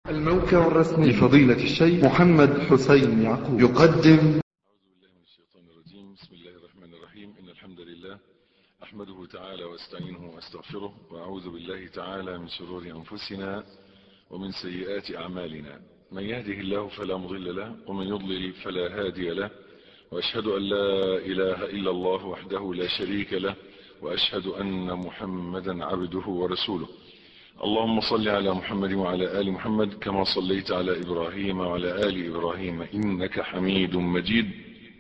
الموقع الرسمي لفضيلة الشيخ محمد حسين يعقوب يقدم أعوذ بالله من الشيطان الرجيم بسم الله الرحمن الرحيم إن الحمد لله أحمده تعالى واستعينه واستغفره وأعوذ بالله تعالى من شرور أنفسنا ومن سيئات أعمالنا من يهده الله فلا مضل له ومن يضلل فلا هادي له وأشهد أن لا إله إلا الله وحده لا شريك له وأشهد أن محمدا عبده ورسوله اللهم صل على محمد وعلى آل محمد كما صليت على إبراهيم وعلى آل إبراهيم إنك حميد مجيد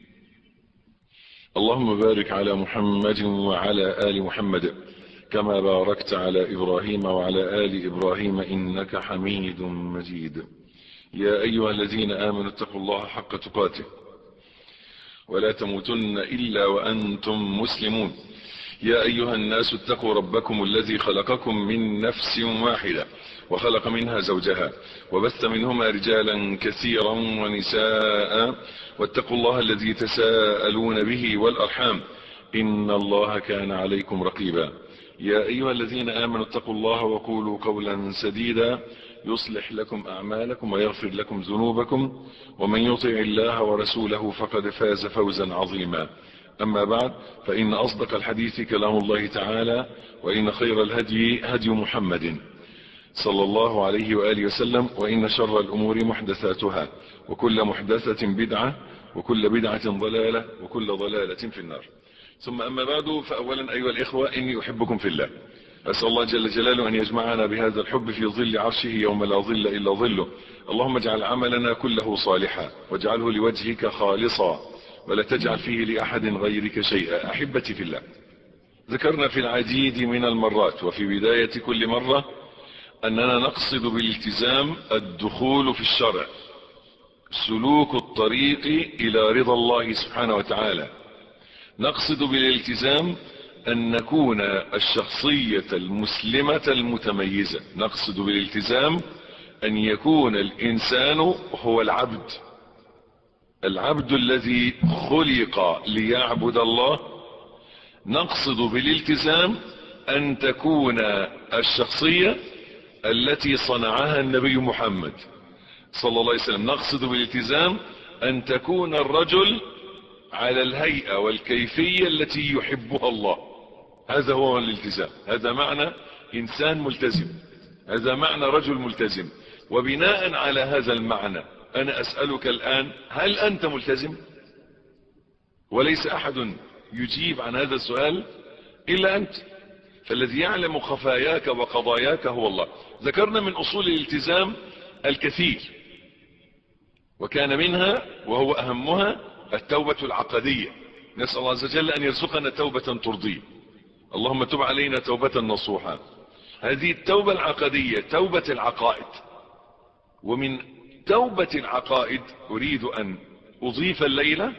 اللهم بارك على محمد وعلى آل محمد كما باركت على إبراهيم وعلى آل إبراهيم إنك حميد مجيد يا أيها الذين آمنوا اتقوا الله حق تقاته ولا تموتن إلا وأنتم مسلمون يا أيها الناس اتقوا ربكم الذي خلقكم من نفس واحدة وخلق منها زوجها وبث منهما رجالا كثيرا ونساء واتقوا الله الذي تساءلون به والأرحام إن الله كان عليكم رقيبا يا أيها الذين آمنوا اتقوا الله وقولوا قولا سديدا يصلح لكم أعمالكم ويغفر لكم ذنوبكم ومن يطع الله ورسوله فقد فاز فوزا عظيما أما بعد فإن أصدق الحديث كلام الله تعالى وإن خير الهدي هدي محمد صلى الله عليه وآله وسلم وإن شر الأمور محدثاتها وكل محدثة بدعة وكل بدعة ضلالة وكل ضلالة في النار ثم أما بعد فأولا أيها الإخوة إني أحبكم في الله أسأل الله جل جلاله أن يجمعنا بهذا الحب في ظل عرشه يوم لا ظل إلا ظله اللهم اجعل عملنا كله صالحا واجعله لوجهك خالصا ولا تجعل فيه لأحد غيرك شيئا أحبتي في الله ذكرنا في العديد من المرات وفي بداية كل مرة أننا نقصد بالالتزام الدخول في الشرع سلوك الطريق إلى رضا الله سبحانه وتعالى نقصد بالالتزام أن نكون الشخصية المسلمة المتميزة نقصد بالالتزام أن يكون الإنسان هو العبد العبد الذي خلق ليعبد الله نقصد بالالتزام أن تكون الشخصية التي صنعها النبي محمد صلى الله عليه وسلم نقصد بالالتزام أن تكون الرجل على الهيئة والكيفية التي يحبها الله هذا هو الالتزام هذا معنى إنسان ملتزم هذا معنى رجل ملتزم وبناء على هذا المعنى أنا أسألك الآن هل أنت ملتزم وليس أحد يجيب عن هذا السؤال إلا أنت فالذي يعلم خفاياك وقضاياك هو الله ذكرنا من أصول الالتزام الكثير وكان منها وهو أهمها التوبة العقدية نسأل الله عز وجل أن يرزقنا توبة ترضيه اللهم تب علينا توبة نصوحا هذه التوبة العقدية توبة العقائد ومن توبة العقائد أريد أن أضيف الليلة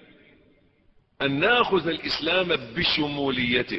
أن نأخذ الإسلام بشموليته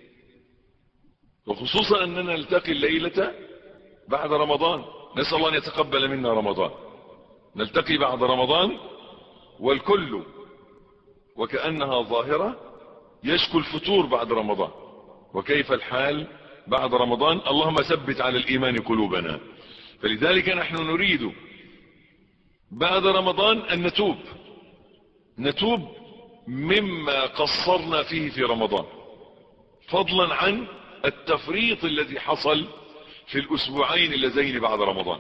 وخصوصا أننا نلتقي الليلة بعد رمضان نسأل الله أن يتقبل منا رمضان نلتقي بعد رمضان والكل وكأنها ظاهرة يشكو الفتور بعد رمضان وكيف الحال بعد رمضان اللهم ثبت على الإيمان قلوبنا فلذلك نحن نريد بعد رمضان أن نتوب نتوب مما قصرنا فيه في رمضان فضلا عن التفريط الذي حصل في الأسبوعين اللذين بعد رمضان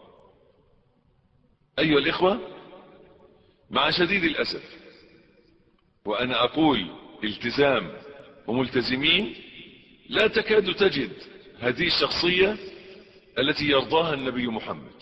أيها الإخوة مع شديد الأسف وأنا أقول التزام وملتزمين لا تكاد تجد هذه الشخصية التي يرضاها النبي محمد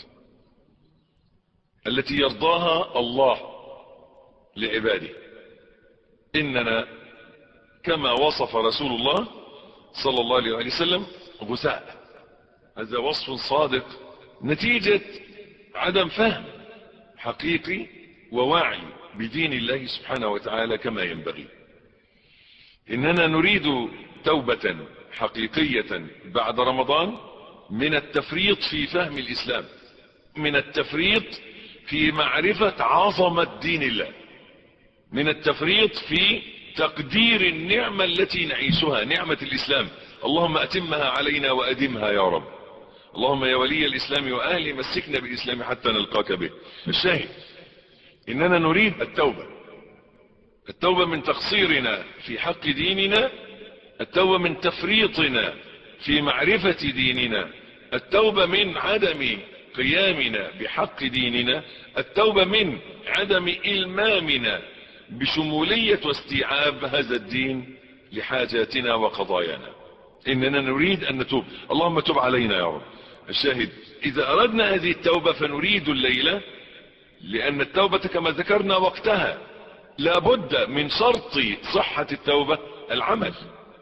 التي يرضاها الله لعباده إننا كما وصف رسول الله صلى الله عليه وسلم غثاء هذا وصف صادق نتيجة عدم فهم حقيقي وواعي بدين الله سبحانه وتعالى كما ينبغي إننا نريد توبة حقيقية بعد رمضان من التفريط في فهم الإسلام من التفريط في معرفة عظمة دين الله من التفريط في تقدير النعمة التي نعيشها نعمة الإسلام اللهم أتمها علينا وأدمها يا رب اللهم يا ولي الإسلام وأهلي مسكنا بالإسلام حتى نلقاك به الشاهد إننا نريد التوبة التوبة من تقصيرنا في حق ديننا التوبة من تفريطنا في معرفة ديننا التوبة من عدم قيامنا بحق ديننا التوبة من عدم إلمامنا بشمولية واستيعاب هذا الدين لحاجاتنا وقضايانا إننا نريد أن نتوب اللهم تب علينا يا رب الشاهد إذا أردنا هذه التوبة فنريد الليلة لأن التوبة كما ذكرنا وقتها لابد من شرط صحة التوبة العمل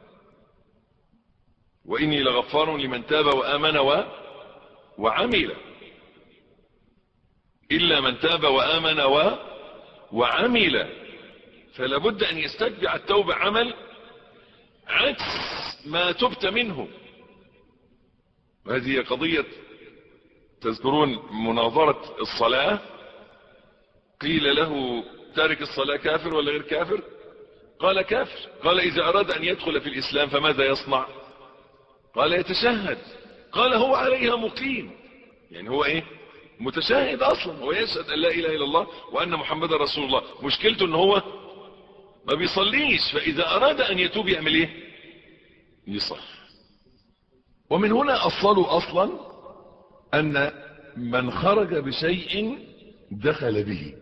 وإني لغفار لمن تاب وآمن و... وعمل إلا من تاب وآمن و... وعمل فلابد أن يستتبع التوبة عمل عكس ما تبت منه وهذه قضية تذكرون مناظرة الصلاة قيل له تارك الصلاة كافر ولا غير كافر قال كافر قال إذا أراد أن يدخل في الإسلام فماذا يصنع قال يتشهد قال هو عليها مقيم يعني هو ايه متشهد اصلا هو يشهد ان لا اله الا الله وان محمد رسول الله مشكلته ان هو ما بيصليش فاذا اراد ان يتوب يعمل ايه يصح ومن هنا اصلوا اصلا ان من خرج بشيء دخل به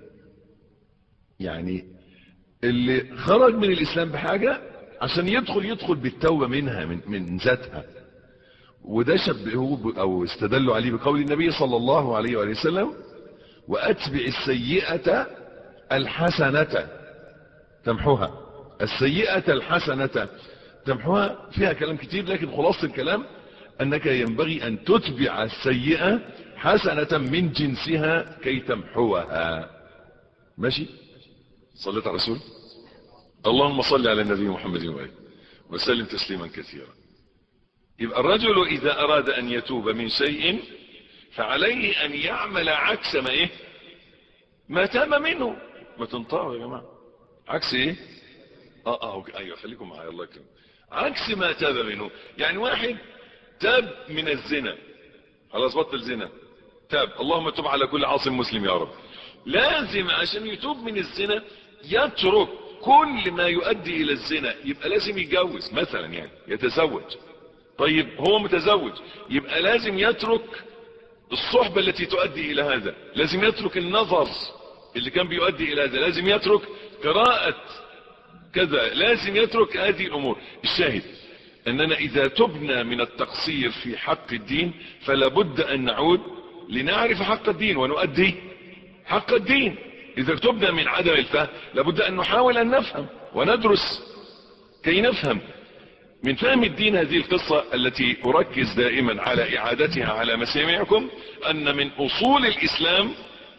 يعني اللي خرج من الاسلام بحاجة عشان يدخل يدخل بالتوبة منها من, من ذاتها وده شبهوه او استدلوا عليه بقول النبي صلى الله عليه وآله وسلم واتبع السيئة الحسنة تمحوها السيئة الحسنة تمحوها فيها كلام كتير لكن خلاصة الكلام انك ينبغي ان تتبع السيئة حسنة من جنسها كي تمحوها ماشي صليت على الرسول اللهم صل على النبي محمد وآله وسلم تسليما كثيرا يبقى الرجل إذا أراد أن يتوب من شيء فعليه أن يعمل عكس ما إيه ما تاب منه ما تنطقوا يا جماعة عكس إيه آه آه أيوة خليكم معايا الله يكرم عكس ما تاب منه يعني واحد تاب من الزنا خلاص بطل زنا تاب اللهم تب على كل عاصم مسلم يا رب لازم عشان يتوب من الزنا يترك كل ما يؤدي الى الزنا يبقى لازم يتجوز مثلا يعني يتزوج طيب هو متزوج يبقى لازم يترك الصحبة التي تؤدي الى هذا لازم يترك النظر اللي كان بيؤدي الى هذا لازم يترك قراءة كذا لازم يترك هذه الامور الشاهد اننا اذا تبنا من التقصير في حق الدين فلا بد ان نعود لنعرف حق الدين ونؤدي حق الدين اذا تبنا من عدم الفهم لابد ان نحاول ان نفهم وندرس كي نفهم من فهم الدين هذه القصة التي أركز دائما على إعادتها على مسامعكم أن من أصول الإسلام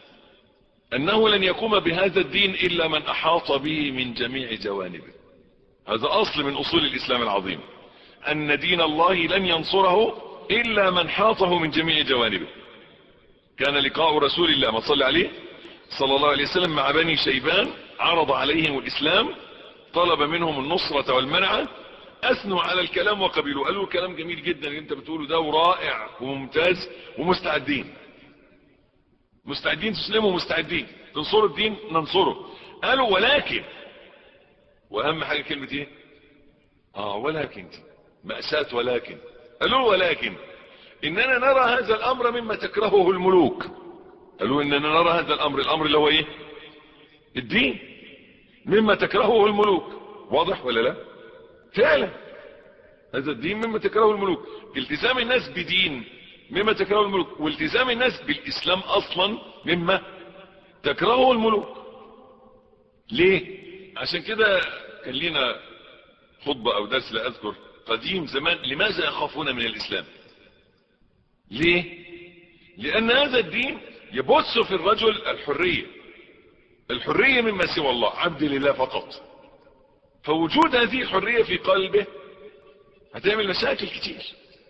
أنه لن يقوم بهذا الدين إلا من أحاط به من جميع جوانبه هذا أصل من أصول الإسلام العظيم أن دين الله لن ينصره إلا من حاطه من جميع جوانبه كان لقاء رسول الله ما صلى عليه صلى الله عليه وسلم مع بني شيبان عرض عليهم الإسلام طلب منهم النصرة والمنعة اثنوا على الكلام وقبلوا قالوا كلام جميل جدا اللي انت بتقوله ده ورائع وممتاز ومستعدين مستعدين تسلموا مستعدين تنصروا الدين ننصره قالوا ولكن واهم حاجة كلمة ايه اه ولكن مأساة ولكن قالوا ولكن اننا نرى هذا الامر مما تكرهه الملوك قالوا اننا نرى هذا الامر الامر اللي هو ايه الدين مما تكرهه الملوك واضح ولا لا فعلا هذا الدين مما تكرهه الملوك التزام الناس بدين مما تكرهه الملوك والتزام الناس بالاسلام اصلا مما تكرهه الملوك ليه عشان كده كان لنا خطبة او درس لا اذكر قديم زمان لماذا يخافون من الاسلام ليه لان هذا الدين يبث في الرجل الحرية الحرية مما سوى الله عبد لله فقط فوجود هذه الحرية في قلبه هتعمل مشاكل كتير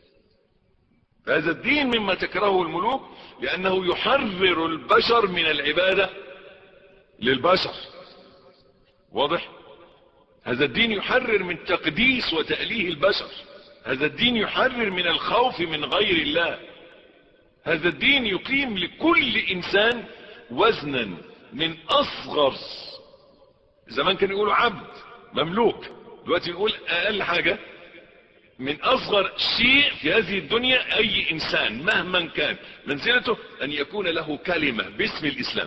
هذا الدين مما تكرهه الملوك لأنه يحرر البشر من العبادة للبشر واضح هذا الدين يحرر من تقديس وتأليه البشر هذا الدين يحرر من الخوف من غير الله هذا الدين يقيم لكل انسان وزنا من اصغر زمان كانوا يقولوا عبد مملوك دلوقتي نقول اقل حاجة من اصغر شيء في هذه الدنيا اي انسان مهما كان منزلته ان يكون له كلمة باسم الاسلام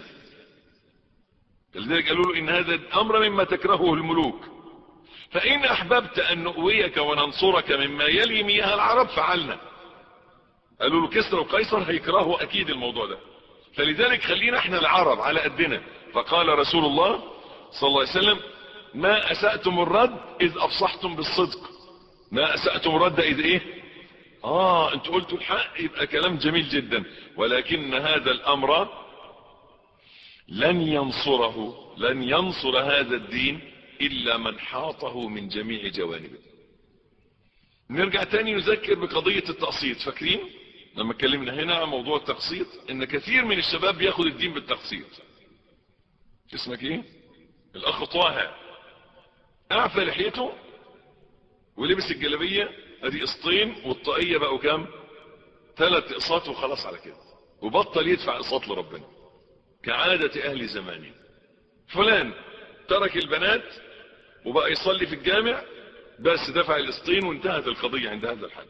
لذلك قالوا له ان هذا الامر مما تكرهه الملوك فان احببت ان نؤويك وننصرك مما يلي مياه العرب فعلنا قالوا له كسرى وقيصر هيكرهوا اكيد الموضوع ده فلذلك خلينا احنا العرب على قدنا فقال رسول الله صلى الله عليه وسلم ما اسأتم الرد اذ افصحتم بالصدق ما اسأتم الرد اذ ايه اه انتوا قلتوا الحق يبقى كلام جميل جدا ولكن هذا الامر لن ينصره لن ينصر هذا الدين الا من حاطه من جميع جوانبه نرجع تاني نذكر بقضية التقسيط فاكرين لما اتكلمنا هنا عن موضوع التقسيط ان كثير من الشباب بياخد الدين بالتقسيط اسمك ايه الاخ طه اعفى لحيته ولبس الجلابية ادي قسطين والطاقية بقوا كام ثلاث اقساط وخلاص على كده وبطل يدفع اقساط لربنا كعادة اهل زمانه فلان ترك البنات وبقى يصلي في الجامع بس دفع الاسطين وانتهت القضية عند هذا الحد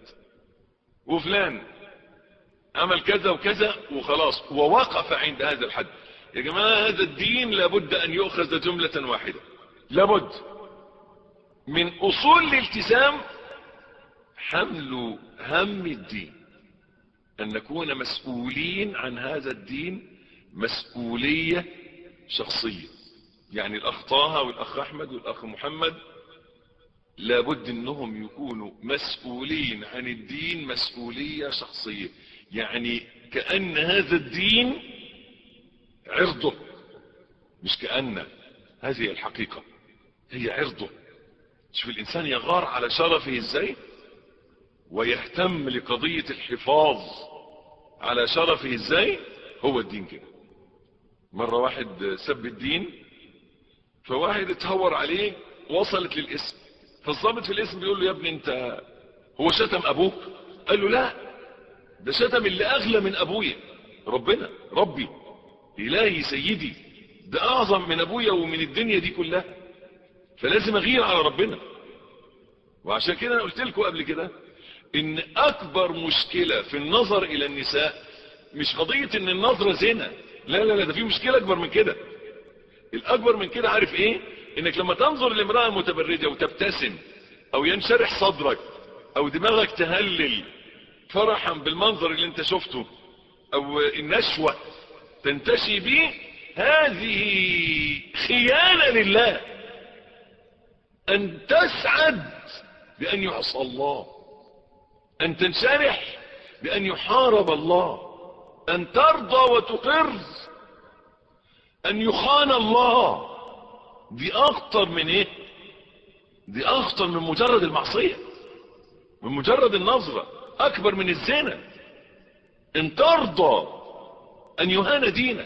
وفلان عمل كذا وكذا وخلاص ووقف عند هذا الحد يا جماعة هذا الدين لابد ان يؤخذ جملة واحدة لابد من اصول الالتزام حمل هم الدين ان نكون مسؤولين عن هذا الدين مسؤولية شخصية يعني الاخ طه والاخ احمد والاخ محمد لابد انهم يكونوا مسؤولين عن الدين مسؤولية شخصية يعني كأن هذا الدين عرضه مش كأن هذه الحقيقة هي عرضه شوف الانسان يغار على شرفه ازاي ويهتم لقضية الحفاظ على شرفه ازاي هو الدين كده مرة واحد سب الدين فواحد اتهور عليه وصلت للاسم فالضابط في الاسم بيقول له يا ابني انت هو شتم ابوك قال له لا ده شتم اللي اغلى من ابويا ربنا ربي الهي سيدي ده اعظم من ابويا ومن الدنيا دي كلها فلازم اغير على ربنا وعشان كده انا قلت لكم قبل كده ان اكبر مشكلة في النظر الى النساء مش قضية ان النظرة زنا لا لا لا ده في مشكلة اكبر من كده الاكبر من كده عارف ايه انك لما تنظر لامرأة متبرجة وتبتسم او ينشرح صدرك او دماغك تهلل فرحا بالمنظر اللي انت شفته او النشوة تنتشي به هذه خيانة لله ان تسعد بان يعصى الله ان تنشرح بان يحارب الله ان ترضى وتقر ان يخان الله دي اخطر من ايه دي اخطر من مجرد المعصية من مجرد النظرة اكبر من الزنا ان ترضى ان يهان دينك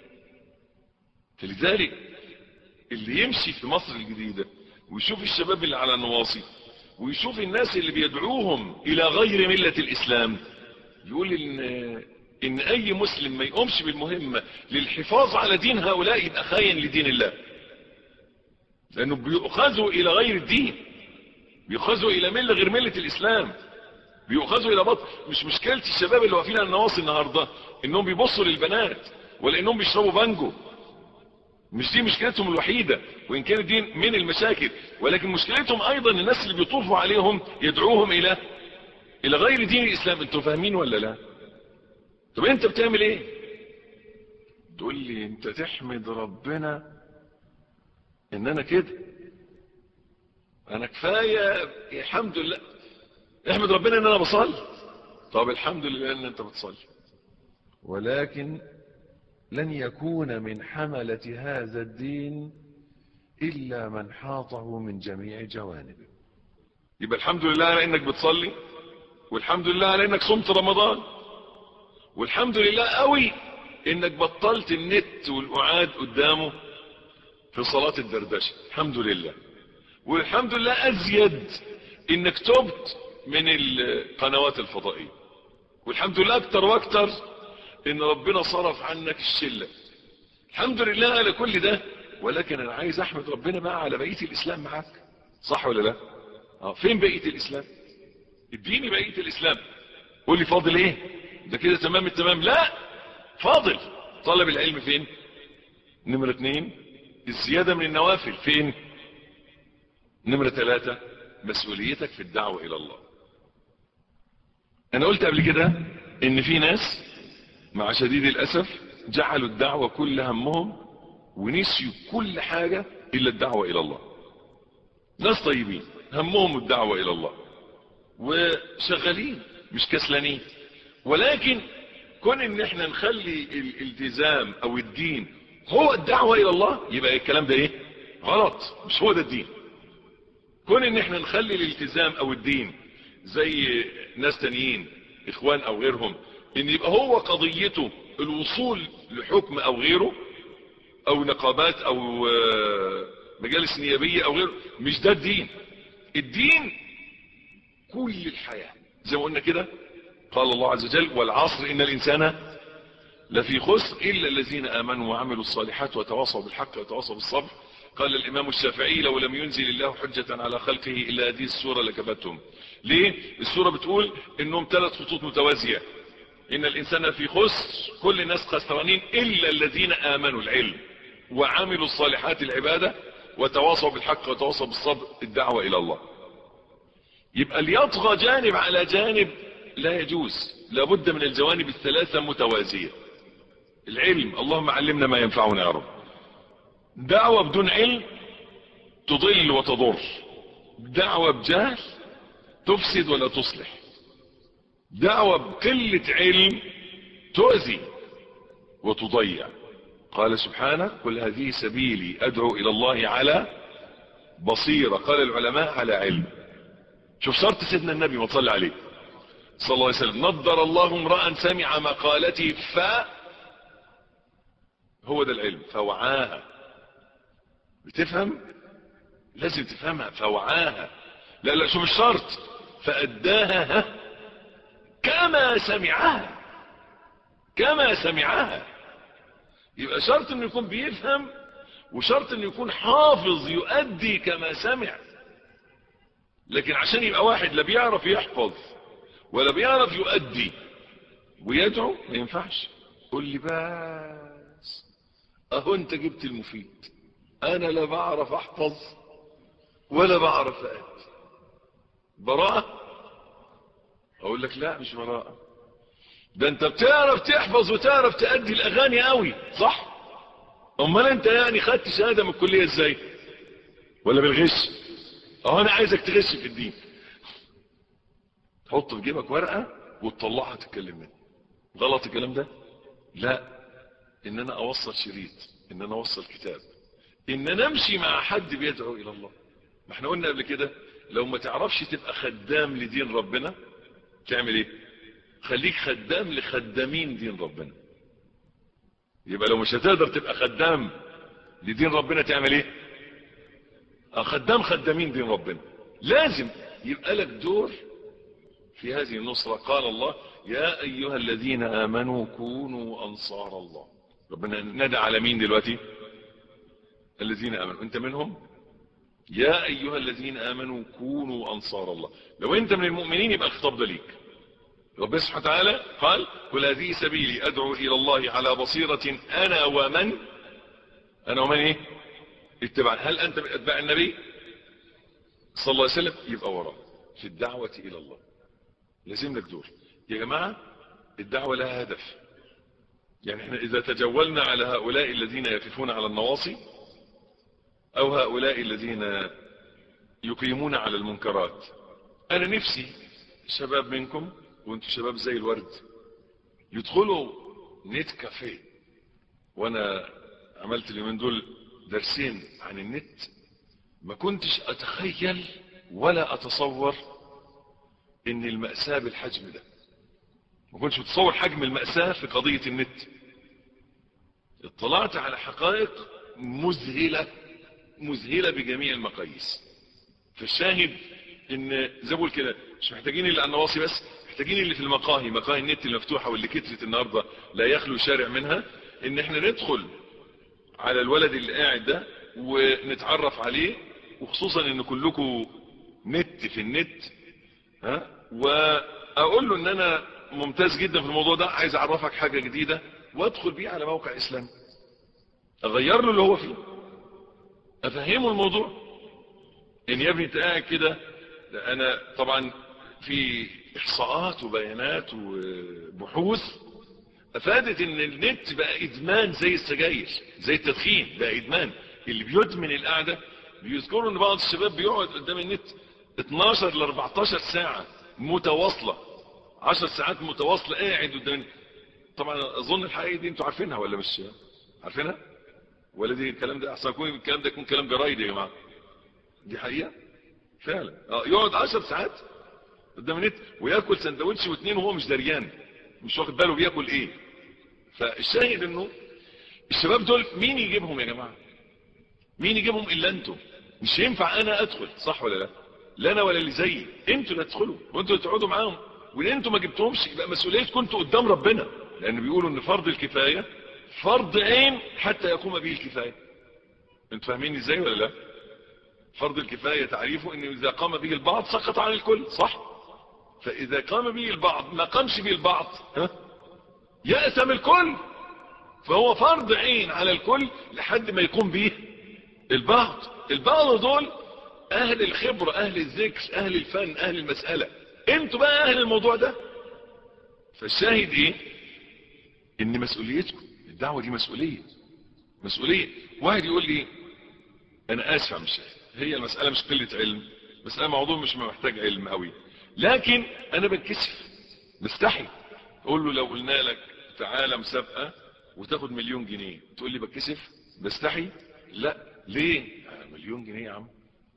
فلذلك اللي يمشي في مصر الجديدة ويشوف الشباب اللي على النواصي ويشوف الناس اللي بيدعوهم الى غير ملة الاسلام يقول ان ان اي مسلم ما يقومش بالمهمة للحفاظ على دين هؤلاء يبقى خاين لدين الله لانه بيؤخذوا الى غير الدين بيؤخذوا الى ملة غير ملة الاسلام بيؤخذوا الى بطل مش مشكلة الشباب اللي واقفين على النواصي النهاردة انهم بيبصوا للبنات ولا انهم بيشربوا بانجو مش دي مشكلتهم الوحيدة وان كانت دي من المشاكل ولكن مشكلتهم ايضا الناس اللي بيطوفوا عليهم يدعوهم الى الى غير دين الاسلام انتوا فاهمين ولا لا طب انت بتعمل ايه تقول لي انت تحمد ربنا ان انا كده انا كفاية الحمد لله احمد ربنا ان انا بصلي طب الحمد لله ان انت بتصلي ولكن لن يكون من حملة هذا الدين إلا من حاطه من جميع جوانبه يبقى الحمد لله على إنك بتصلي والحمد لله على إنك صمت رمضان والحمد لله قوي إنك بطلت النت والقعاد قدامه في صلاة الدردشة الحمد لله والحمد لله أزيد إنك تبت من القنوات الفضائية والحمد لله اكتر واكتر ان ربنا صرف عنك الشلة الحمد لله على كل ده ولكن انا عايز احمد ربنا بقى على بقية الاسلام معاك صح ولا لا اه فين بقية الاسلام اديني بقية الاسلام قول لي فاضل ايه ده كده تمام التمام لا فاضل طلب العلم فين نمرة اتنين الزيادة من النوافل فين نمرة ثلاثة مسؤوليتك في الدعوة الى الله انا قلت قبل كده ان في ناس مع شديد الاسف جعلوا الدعوة كل همهم ونسيوا كل حاجة الا الدعوة الى الله ناس طيبين همهم الدعوة الى الله وشغالين مش كسلانين ولكن كون ان احنا نخلي الالتزام او الدين هو الدعوة الى الله يبقى الكلام ده ايه غلط مش هو ده الدين كون ان احنا نخلي الالتزام او الدين زي ناس تانيين اخوان او غيرهم ان يبقى هو قضيته الوصول لحكم او غيره او نقابات او مجالس نيابية او غيره مش ده الدين الدين كل الحياة زي ما قلنا كده قال الله عز وجل والعصر ان الانسان لفي خسر الا الذين امنوا وعملوا الصالحات وتواصوا بالحق وتواصوا بالصبر قال الامام الشافعي لو لم ينزل الله حجة على خلقه الا هذه السورة لكبتهم ليه السورة بتقول انهم ثلاث خطوط متوازية ان الانسان في خسر كل الناس خسرانين الا الذين امنوا العلم وعملوا الصالحات العبادة وتواصوا بالحق وتواصوا بالصبر الدعوة الى الله يبقى ليطغى جانب على جانب لا يجوز لابد من الجوانب الثلاثة متوازية العلم اللهم علمنا ما ينفعنا يا رب دعوة بدون علم تضل وتضر دعوة بجهل تفسد ولا تصلح دعوة بقلة علم تؤذي وتضيع قال سبحانه قل هذه سبيلي أدعو إلى الله على بصيرة قال العلماء على علم شوف شرط سيدنا النبي ما صلى عليه صلى الله عليه وسلم نضر الله امرأ سمع مقالتي ف هو ده العلم فوعاها بتفهم لازم تفهمها فوعاها لا لا شوف الشرط فأداها ها كما سمعها كما سمعها يبقى شرط انه يكون بيفهم وشرط انه يكون حافظ يؤدي كما سمع لكن عشان يبقى واحد لا بيعرف يحفظ ولا بيعرف يؤدي ويدعو ما ينفعش قول لي بس اهو انت جبت المفيد انا لا بعرف احفظ ولا بعرف أؤدي براءة اقول لك لا مش براءة ده انت بتعرف تحفظ وتعرف تأدي الاغاني قوي صح امال انت يعني خدت شهادة من الكلية ازاي ولا بالغش اهو انا عايزك تغش في الدين تحط في جيبك ورقة وتطلعها تتكلم منها غلط الكلام ده لا ان انا اوصل شريط ان انا اوصل كتاب ان انا امشي مع حد بيدعو الى الله ما احنا قلنا قبل كده لو ما تعرفش تبقى خدام لدين ربنا تعمل ايه خليك خدام لخدامين دين ربنا يبقى لو مش هتقدر تبقى خدام لدين ربنا تعمل ايه خدام خدامين دين ربنا لازم يبقى لك دور في هذه النصرة قال الله يا ايها الذين امنوا كونوا انصار الله ربنا ندى على مين دلوقتي الذين امنوا انت منهم يا ايها الذين امنوا كونوا انصار الله لو انت من المؤمنين يبقى الخطاب ده ليك ربنا سبحانه وتعالى قال قل هذه سبيلي ادعو الى الله على بصيرة انا ومن انا ومن ايه اتبع هل انت من اتباع النبي صلى الله عليه وسلم يبقى وراه في الدعوة الى الله لازم لك دور يا جماعة الدعوة لها هدف يعني احنا اذا تجولنا على هؤلاء الذين يقفون على النواصي او هؤلاء الذين يقيمون على المنكرات انا نفسي شباب منكم وانتم شباب زي الورد يدخلوا نت كافيه وانا عملت اليومين دول درسين عن النت ما كنتش اتخيل ولا اتصور ان المأساة بالحجم ده ما كنتش متصور حجم المأساة في قضية النت اطلعت على حقائق مذهلة مذهلة بجميع المقاييس فالشاهد ان زي بقول كده مش محتاجين الا النواصي بس محتاجين اللي في المقاهي مقاهي النت المفتوحة واللي كترت النهاردة لا يخلو شارع منها ان احنا ندخل على الولد اللي قاعد ده ونتعرف عليه وخصوصا ان كلكم نت في النت ها واقول له ان انا ممتاز جدا في الموضوع ده عايز اعرفك حاجة جديدة وادخل بيه على موقع اسلامي اغير له اللي هو فيه افهمه الموضوع ان يا ابني انت قاعد كده ده انا طبعا في احصاءات وبيانات وبحوث افادت ان النت بقى ادمان زي السجاير زي التدخين بقى ادمان اللي بيدمن القعده بيذكروا ان بعض الشباب بيقعد قدام النت 12 ل 14 ساعه متواصله 10 ساعات متواصله قاعد قدام النت. طبعا اظن الحقيقه دي انتوا عارفينها ولا مش عارفينها ولا دي الكلام ده احسن يكون الكلام ده يكون كلام جرايد يا جماعه دي حقيقه فعلا اه يقعد 10 ساعات قدام النت وياكل سندوتش واثنين وهو مش دريان مش واخد باله بياكل ايه فالشاهد انه الشباب دول مين يجيبهم يا جماعه مين يجيبهم الا انتوا مش ينفع انا ادخل صح ولا لا لا انا ولا اللي زيي انتوا اللي تدخلوا وانتوا اللي تقعدوا معاهم وان انتوا ما جبتهمش يبقى مسؤوليتكم انتوا قدام ربنا لان بيقولوا ان فرض الكفايه فرض عين حتى يقوم به الكفايه انتوا فاهمين ازاي ولا لا فرض الكفايه تعريفه انه اذا قام به البعض سقط عن الكل صح فاذا قام به البعض ما قامش به البعض ها يأثم الكل فهو فرض عين على الكل لحد ما يقوم به البعض البعض دول اهل الخبرة اهل الذكر اهل الفن اهل المسألة انتوا بقى اهل الموضوع ده فالشاهد ايه ان مسؤوليتكم الدعوة دي مسؤولية مسؤولية واحد يقول لي انا اسف مش هي المسألة مش قلة علم مسألة موضوع مش محتاج علم قوي لكن انا بتكسف مستحي قول له لو قلنا لك تعالى مسابقة وتاخد مليون جنيه تقول لي بتكسف بستحي لا ليه مليون جنيه يا عم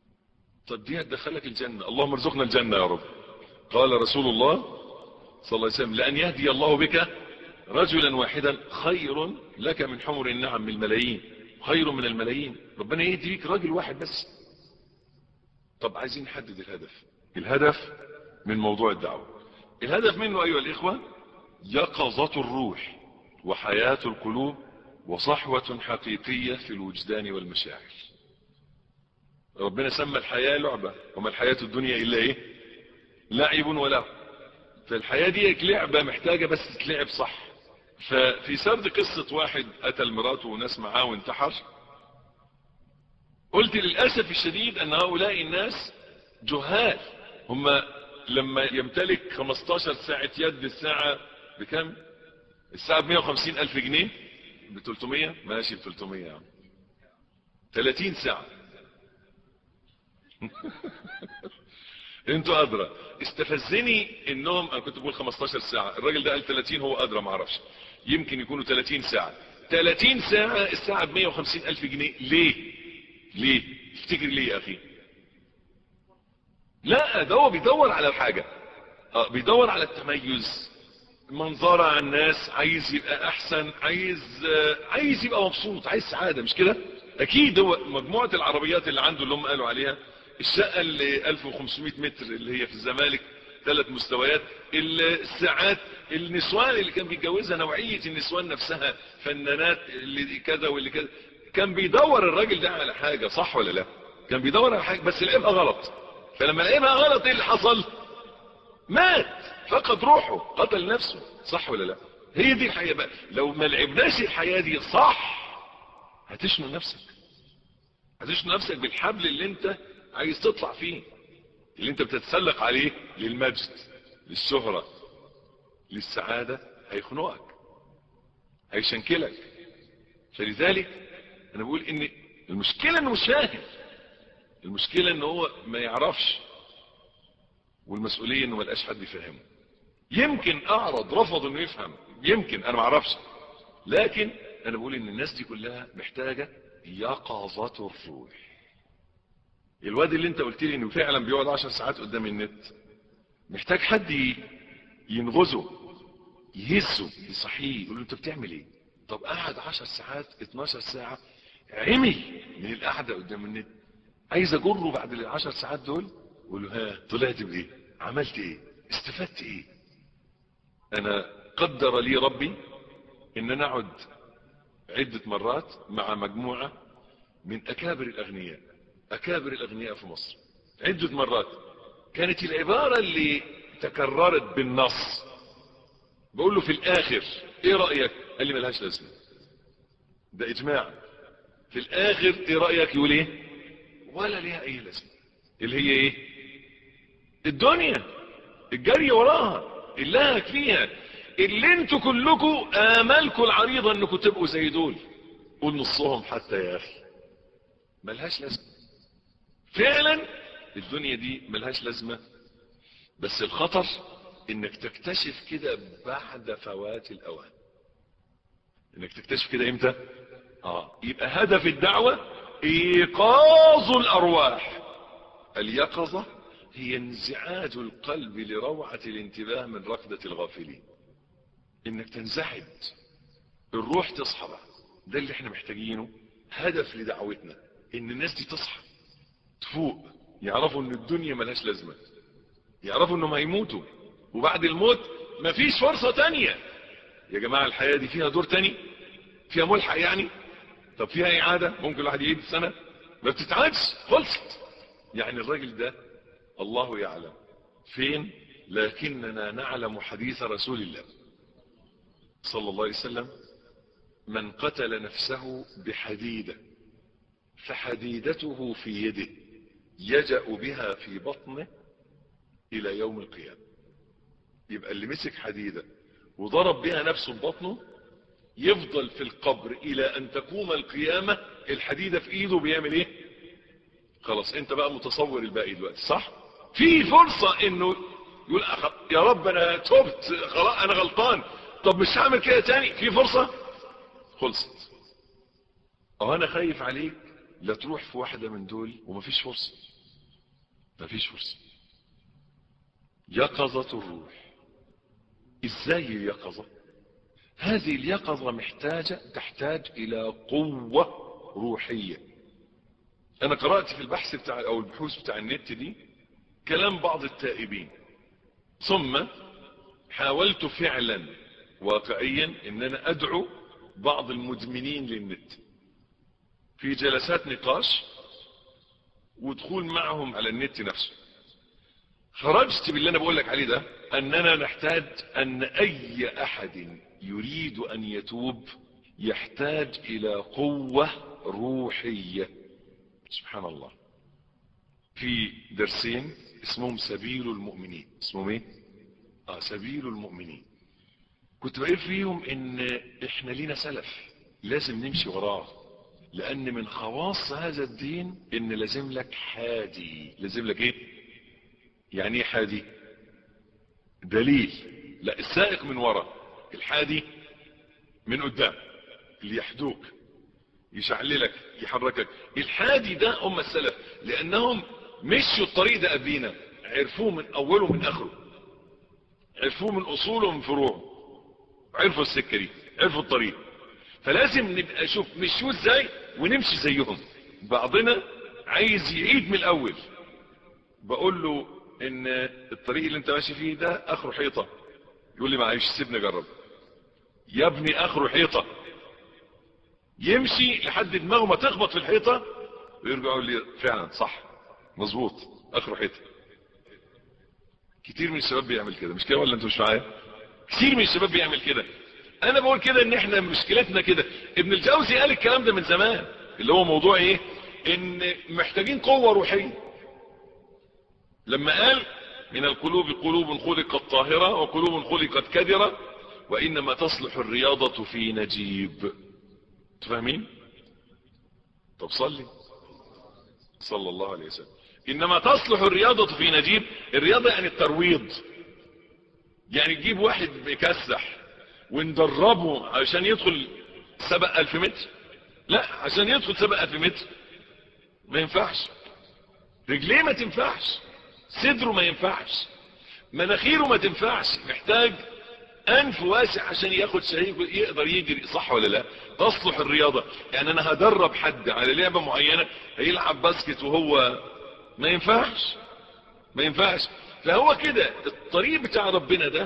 طب دي هتدخلك الجنة اللهم ارزقنا الجنة يا رب قال رسول الله صلى الله عليه وسلم لأن يهدي الله بك رجلا واحدا خير لك من حمر النعم من الملايين خير من الملايين ربنا يهدي بيك راجل واحد بس طب عايزين نحدد الهدف الهدف من موضوع الدعوة الهدف منه أيها الإخوة يقظة الروح وحياة القلوب وصحوة حقيقية في الوجدان والمشاعر ربنا سمى الحياة لعبة وما الحياة الدنيا إلا إيه لعب ولا فالحياة دي لعبة محتاجة بس تتلعب صح ففي سرد قصة واحد قتل مراته وناس معاه وانتحر قلت للأسف الشديد أن هؤلاء الناس جهال هم لما يمتلك 15 ساعة يد الساعة بكم الساعة ب 150 ألف جنيه ب 300 ماشي ب 300 يا عم 30 ساعة انتوا ادرى استفزني انهم انا كنت بقول 15 ساعة الراجل ده قال 30 هو ادرى ما اعرفش يمكن يكونوا 30 ساعة 30 ساعة الساعة ب 150 الف جنيه ليه ليه افتكر ليه يا اخي لا ده هو بيدور على الحاجة اه بيدور على التميز منظرة على الناس عايز يبقى احسن عايز آه عايز يبقى مبسوط عايز سعادة مش كده اكيد هو مجموعة العربيات اللي عنده اللي هم قالوا عليها الشقة اللي 1500 متر اللي هي في الزمالك ثلاث مستويات الساعات النسوان اللي كان بيتجوزها نوعية النسوان نفسها فنانات اللي كذا واللي كذا كان بيدور الراجل ده على حاجة صح ولا لا كان بيدور على حاجة بس لقيها غلط فلما لقيها غلط ايه اللي حصل مات فقد روحه قتل نفسه صح ولا لا هي دي الحياة بقى لو ما لعبناش الحياة دي صح هتشنو نفسك هتشنو نفسك بالحبل اللي انت عايز تطلع فيه اللي انت بتتسلق عليه للمجد للشهرة للسعادة هيخنقك هيشنكلك فلذلك انا بقول ان المشكلة انه مش فاهم المشكلة ان هو ما يعرفش والمسؤولية انه ما لقاش حد يفهمه يمكن اعرض رفض انه يفهم يمكن انا ما اعرفش لكن انا بقول ان الناس دي كلها محتاجة يقظة الروح الواد اللي انت قلت لي انه فعلا بيقعد 10 ساعات قدام النت محتاج حد ينغزه يهزه يصحيه يقول له انت بتعمل ايه طب قعد 10 ساعات 12 ساعة عمي من القعدة قدام النت عايز اجره بعد ال 10 ساعات دول اقول له ها طلعت بايه عملت ايه استفدت ايه انا قدر لي ربي ان انا اقعد عدة مرات مع مجموعة من اكابر الاغنياء اكابر الاغنياء في مصر عدة مرات كانت العبارة اللي تكررت بالنص بقول له في الاخر ايه رأيك قال لي ملهاش لازمة ده اجماع في الاخر ايه رأيك يقول ايه ولا ليها اي لازمة اللي هي ايه الدنيا الجري وراها اللهك فيها اللي انتوا كلكم امالكم العريضة انكم تبقوا زي دول قول نصهم حتى يا اخي ملهاش لازمة فعلا الدنيا دي ملهاش لازمة بس الخطر انك تكتشف كده بعد فوات الاوان انك تكتشف كده امتى اه يبقى هدف الدعوة ايقاظ الارواح اليقظة هي انزعاج القلب لروعة الانتباه من ركضة الغافلين انك تنزعج الروح تصحى بقى ده اللي احنا محتاجينه هدف لدعوتنا ان الناس دي تصحى تفوق يعرفوا ان الدنيا ملهاش لازمة يعرفوا انهم هيموتوا وبعد الموت مفيش فرصة تانية يا جماعة الحياة دي فيها دور تاني فيها ملحق يعني طب فيها اعادة ممكن الواحد يعيد السنة ما بتتعادش خلصت يعني الراجل ده الله يعلم فين لكننا نعلم حديث رسول الله صلى الله عليه وسلم من قتل نفسه بحديدة فحديدته في يده يجأ بها في بطنه الى يوم القيامة يبقى اللي مسك حديدة وضرب بها نفسه ببطنه يفضل في القبر الى ان تقوم القيامة الحديدة في ايده بيعمل ايه خلاص انت بقى متصور الباقي دلوقتي صح في فرصة انه يقول أخ... يا رب انا تبت خلاص انا غلطان طب مش هعمل كده تاني في فرصة خلصت اه انا خايف عليك لا تروح في واحدة من دول ومفيش فرصة مفيش فرصة يقظة الروح ازاي اليقظة هذه اليقظة محتاجة تحتاج الى قوة روحية انا قرأت في البحث بتاع او البحوث بتاع النت دي كلام بعض التائبين ثم حاولت فعلا واقعيا ان انا ادعو بعض المدمنين للنت في جلسات نقاش ودخول معهم على النت نفسه خرجت باللي انا بقول لك عليه ده اننا نحتاج ان اي احد يريد ان يتوب يحتاج الى قوة روحية سبحان الله في درسين اسمهم سبيل المؤمنين اسمهم ايه اه سبيل المؤمنين كنت بقول فيهم ان احنا لينا سلف لازم نمشي وراه لان من خواص هذا الدين ان لازم لك حادي لازم لك ايه يعني ايه حادي دليل لا السائق من ورا الحادي من قدام اللي يحدوك يشعللك يحركك الحادي ده هم السلف لانهم مشوا الطريق ده قبلينا عرفوه من اوله من اخره عرفوه من اصوله ومن فروعه عرفوا السكه دي عرفوا الطريق فلازم نبقى شوف مشوا ازاي ونمشي زيهم بعضنا عايز يعيد من الاول بقول له ان الطريق اللي انت ماشي فيه ده اخره حيطه يقول لي معلش سيبني اجرب يا ابني اخره حيطه يمشي لحد دماغه ما تخبط في الحيطه ويرجع يقول لي فعلا صح مظبوط اخره حيطه كتير من الشباب بيعمل كده مش كده ولا انتوا مش معايا كتير من الشباب بيعمل كده انا بقول كده ان احنا مشكلتنا كده ابن الجوزي قال الكلام ده من زمان اللي هو موضوع ايه ان محتاجين قوة روحية لما قال من القلوب قلوب خلقت طاهرة وقلوب خلقت كدرة وانما تصلح الرياضة في نجيب تفهمين طب صلي صلى الله عليه وسلم انما تصلح الرياضة في نجيب الرياضة يعني الترويض يعني تجيب واحد بيكسح وندربه عشان يدخل سبق الف متر لا عشان يدخل سبق الف متر ما ينفعش رجليه ما تنفعش صدره ما ينفعش مناخيره ما تنفعش محتاج انف واسع عشان ياخد شهيق يقدر يجري صح ولا لا تصلح الرياضة يعني انا هدرب حد على لعبة معينة هيلعب باسكت وهو ما ينفعش ما ينفعش فهو كده الطريق بتاع ربنا ده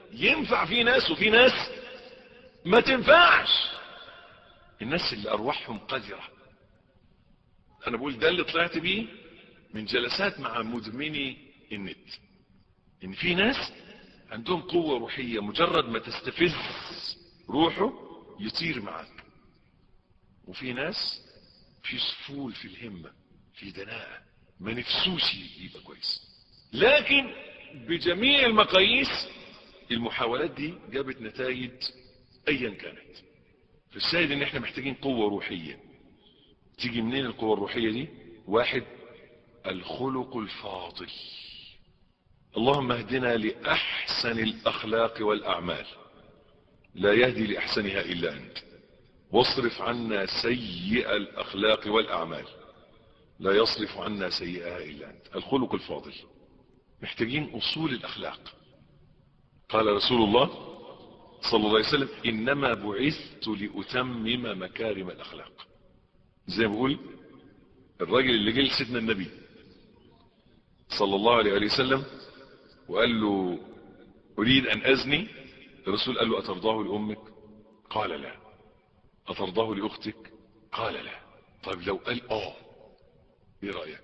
ينفع في ناس وفي ناس ما تنفعش الناس اللي ارواحهم قذرة انا بقول ده اللي طلعت بيه من جلسات مع مدمني النت ان في ناس عندهم قوة روحية مجرد ما تستفز روحه يطير معاك وفي ناس في سفول في الهمة في دناءة ما نفسوش يبقى كويس لكن بجميع المقاييس المحاولات دي جابت نتائج ايا كانت فالشاهد ان احنا محتاجين قوة روحية تيجي منين القوة الروحية دي واحد الخلق الفاضل اللهم اهدنا لأحسن الأخلاق والأعمال لا يهدي لأحسنها إلا أنت واصرف عنا سيء الأخلاق والأعمال لا يصرف عنا سيئها إلا أنت الخلق الفاضل محتاجين أصول الأخلاق قال رسول الله صلى الله عليه وسلم إنما بعثت لأتمم مكارم الأخلاق زي ما بقول الراجل اللي جه لسيدنا النبي صلى الله عليه وسلم وقال له أريد أن أزني الرسول قال له أترضاه لأمك قال لا أترضاه لأختك قال لا طيب لو قال آه إيه رأيك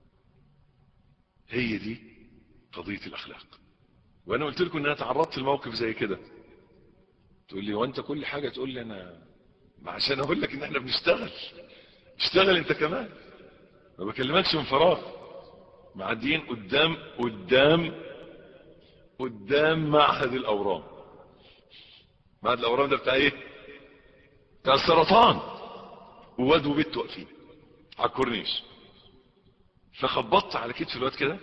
هي دي قضية الأخلاق وأنا قلت لكم أن أنا تعرضت لموقف زي كده تقول لي وأنت كل حاجة تقول لي أنا ما عشان أقول لك إن إحنا بنشتغل اشتغل أنت كمان ما بكلمكش من فراغ معديين قدام قدام قدام معهد الأورام معهد الأورام ده بتاع إيه بتاع السرطان وواد وبنت واقفين على الكورنيش فخبطت على كتف الواد كده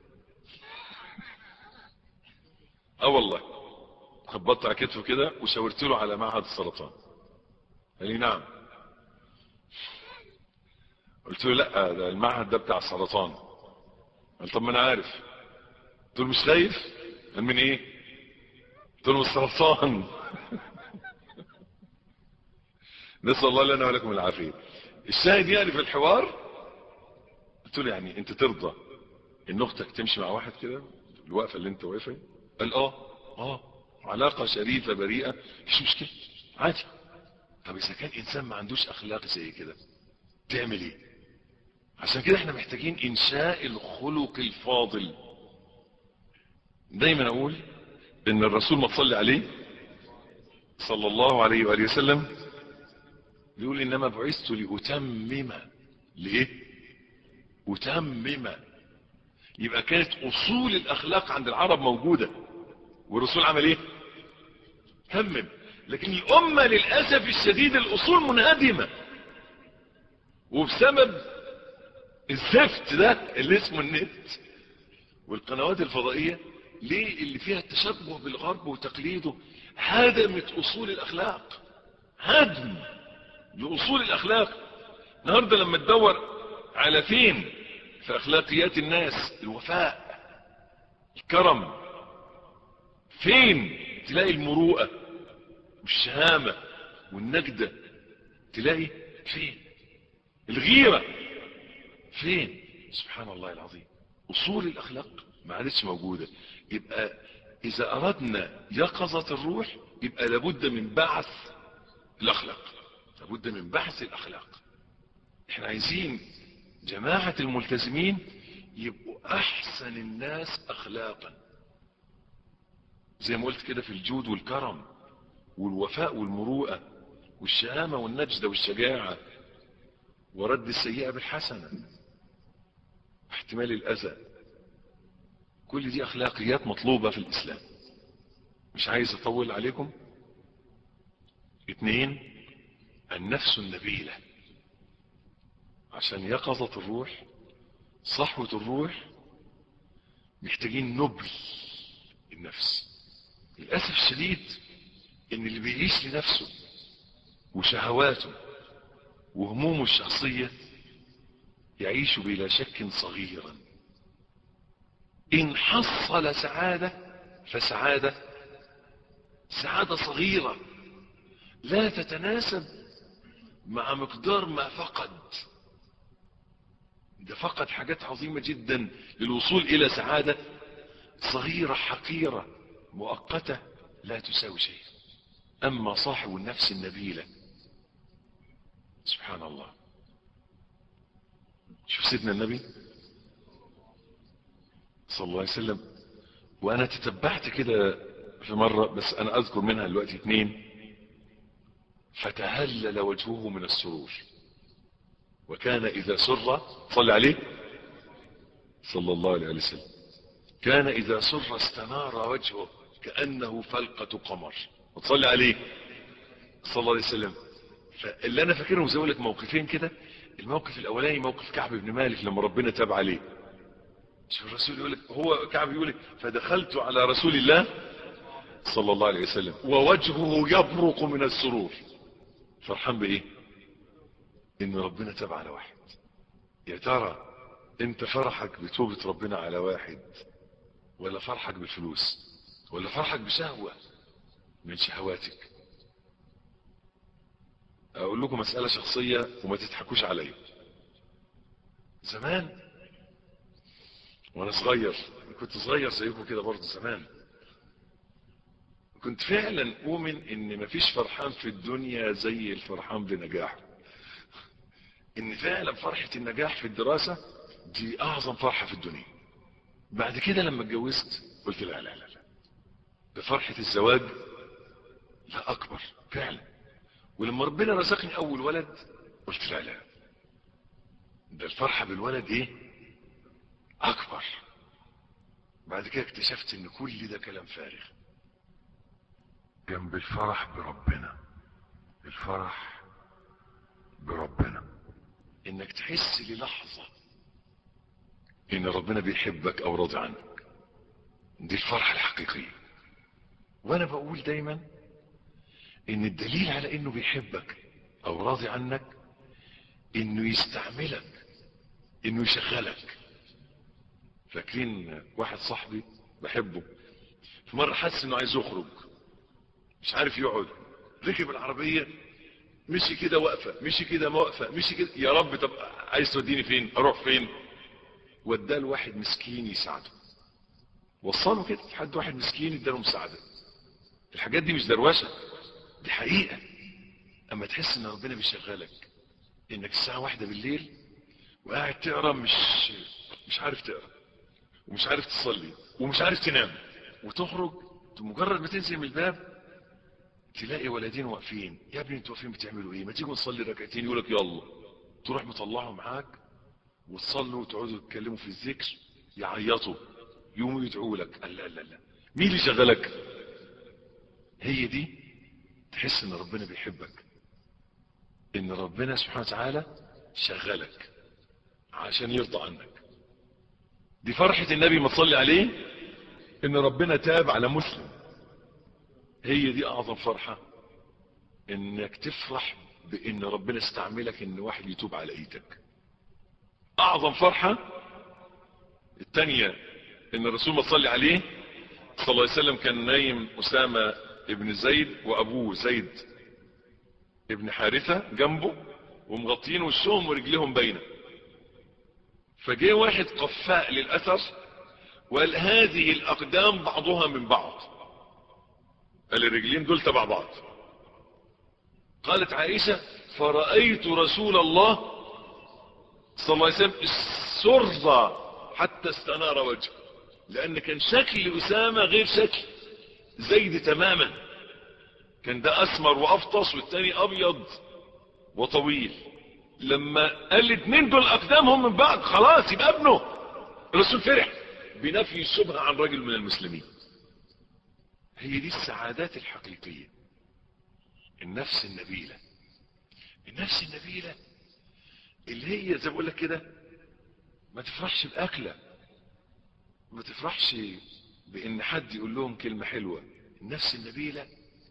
اه والله خبطت على كتفه كده وشاورت له على معهد السرطان قال لي نعم قلت له لا ده المعهد ده بتاع السرطان قال طب ما انا عارف قلت له مش خايف قال من ايه قلت له من السرطان نسال الله لنا ولكم العافيه الشاهد يعني في الحوار قلت له يعني انت ترضى ان اختك تمشي مع واحد كده الوقفه اللي انت واقفها قال اه اه علاقه شريفه بريئه مش مشكله عادي طب اذا كان انسان ما عندوش اخلاق زي كده تعمل ايه عشان كده احنا محتاجين انشاء الخلق الفاضل دايما اقول ان الرسول ما تصلي عليه صلى الله عليه وآله وسلم بيقول انما بعثت لاتمم لايه اتمم يبقى كانت اصول الاخلاق عند العرب موجودة والرسول عمل ايه تمم لكن الامة للأسف الشديد الاصول منهدمة وبسبب الزفت ده اللي اسمه النت والقنوات الفضائية ليه اللي فيها التشبه بالغرب وتقليده هدمت اصول الاخلاق هدم لاصول الاخلاق النهارده لما تدور على فين في اخلاقيات الناس الوفاء الكرم فين تلاقي المروءة والشهامة والنجدة تلاقي فين الغيرة فين سبحان الله العظيم اصول الاخلاق ما عادتش موجودة يبقى اذا اردنا يقظة الروح يبقى لابد من بعث الاخلاق لابد من بحث الاخلاق احنا عايزين جماعة الملتزمين يبقوا احسن الناس اخلاقا زي ما قلت كده في الجود والكرم والوفاء والمروءة والشهامة والنجدة والشجاعة ورد السيئة بالحسنة واحتمال الاذى كل دي اخلاقيات مطلوبة في الاسلام مش عايز اطول عليكم اتنين النفس النبيلة عشان يقظة الروح صحوة الروح محتاجين نبل النفس للأسف الشديد ان اللي بيعيش لنفسه وشهواته وهمومه الشخصية يعيش بلا شك صغيرا ان حصل سعادة فسعادة سعادة صغيرة لا تتناسب مع مقدار ما فقد ده فقد حاجات عظيمة جدا للوصول الى سعادة صغيرة حقيرة مؤقتة لا تساوي شيء أما صاحب النفس النبيلة سبحان الله شوف سيدنا النبي صلى الله عليه وسلم وأنا تتبعت كده في مرة بس أنا أذكر منها دلوقتي اثنين فتهلل وجهه من السرور وكان إذا سر صلى عليه صلى الله عليه وسلم كان إذا سر استنار وجهه كأنه فلقة قمر وتصلي عليه صلى الله عليه وسلم فاللي أنا فاكرهم زي لك موقفين كده الموقف الأولاني موقف كعب بن مالك لما ربنا تاب عليه شوف الرسول يقول لك هو كعب يقول لك فدخلت على رسول الله صلى الله عليه وسلم ووجهه يبرق من السرور فرحان بايه ان ربنا تاب على واحد يا ترى انت فرحك بتوبة ربنا على واحد ولا فرحك بالفلوس ولا فرحك بشهوة من شهواتك اقول لكم مسألة شخصية وما تضحكوش عليا زمان وانا صغير كنت صغير زيكم كده برضه زمان كنت فعلا اؤمن ان مفيش فرحان في الدنيا زي الفرحان بنجاحه ان فعلا فرحة النجاح في الدراسة دي اعظم فرحة في الدنيا بعد كده لما اتجوزت قلت لا لا لا لا ده فرحة الزواج لا اكبر فعلا ولما ربنا رزقني اول ولد قلت لا لا ده الفرحة بالولد ايه اكبر بعد كده اكتشفت ان كل ده كلام فارغ جنب الفرح بربنا الفرح بربنا انك تحس للحظة ان ربنا بيحبك او راضي عنك دي الفرحة الحقيقية وانا بقول دايما ان الدليل على انه بيحبك او راضي عنك انه يستعملك انه يشغلك فاكرين واحد صاحبي بحبه في مرة حس انه عايز يخرج مش عارف يقعد ركب العربية مشي كده واقفة مشي كده واقفة مشي كده يا رب طب عايز توديني فين اروح فين وداه لواحد مسكين يساعده وصله كده حد واحد مسكين اداله مساعدة الحاجات دي مش دروشة دي حقيقة اما تحس ان ربنا بيشغلك انك الساعة واحدة بالليل وقاعد تقرا مش مش عارف تقرا ومش عارف تصلي ومش عارف تنام وتخرج مجرد ما تنزل من الباب تلاقي ولدين واقفين يا ابني انتوا واقفين بتعملوا ايه ما تيجوا نصلي ركعتين يقول لك يلا تروح مطلعهم معاك وتصلوا وتقعدوا تتكلموا في الذكر يعيطوا يقوموا يدعوا لك لا لا لا مين اللي شغلك هي دي تحس ان ربنا بيحبك ان ربنا سبحانه وتعالى شغلك عشان يرضى عنك دي فرحة النبي ما تصلي عليه ان ربنا تاب على مسلم هي دي اعظم فرحة انك تفرح بان ربنا استعملك ان واحد يتوب على ايدك اعظم فرحة التانية ان الرسول ما صلي عليه صلى الله عليه وسلم كان نايم اسامة ابن زيد وابوه زيد ابن حارثة جنبه ومغطين وشهم ورجلهم باينه فجاء واحد قفاء للأثر وقال هذه الأقدام بعضها من بعض قال الرجلين دول تبع بعض قالت عائشة فرأيت رسول الله صلى الله عليه وسلم سر حتى استنار وجهه لأن كان شكل أسامة غير شكل زيد تماما كان ده أسمر وأفطس والتاني أبيض وطويل لما قال الاثنين دول اقدامهم من بعض خلاص يبقى ابنه الرسول فرح بنفي الشبهة عن رجل من المسلمين هي دي السعادات الحقيقية النفس النبيلة النفس النبيلة اللي هي زي بقول لك كده ما تفرحش بأكلة ما تفرحش بان حد يقول لهم كلمة حلوة النفس النبيلة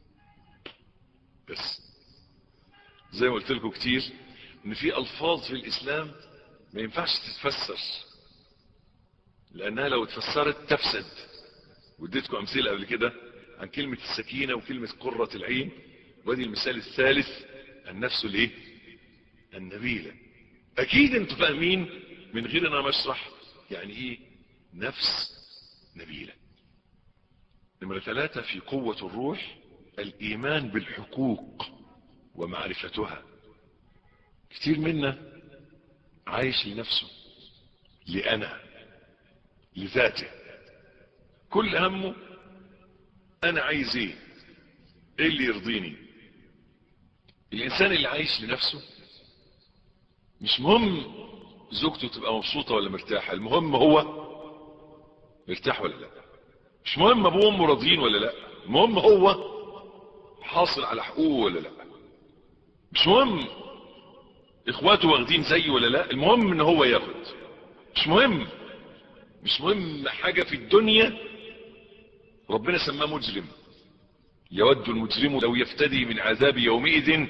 بس زي ما قلت لكم كتير ان في الفاظ في الاسلام ما ينفعش تتفسر لانها لو اتفسرت تفسد واديتكم امثله قبل كده عن كلمه السكينه وكلمه قره العين وادي المثال الثالث النفس الايه النبيله اكيد انتوا فاهمين من غير انا ما اشرح يعني ايه نفس نبيله نمرة ثلاثة في قوة الروح الإيمان بالحقوق ومعرفتها كتير منا عايش لنفسه لأنا لذاته كل همه أنا عايز إيه إيه اللي يرضيني الإنسان اللي عايش لنفسه مش مهم زوجته تبقى مبسوطة ولا مرتاحة المهم هو مرتاح ولا لا مش مهم ابوه وامه راضيين ولا لا المهم هو حاصل على حقوقه ولا لا مش مهم اخواته واخدين زيه ولا لا المهم ان هو ياخد مش مهم مش مهم حاجة في الدنيا ربنا سماه مجرم يود المجرم لو يفتدي من عذاب يومئذ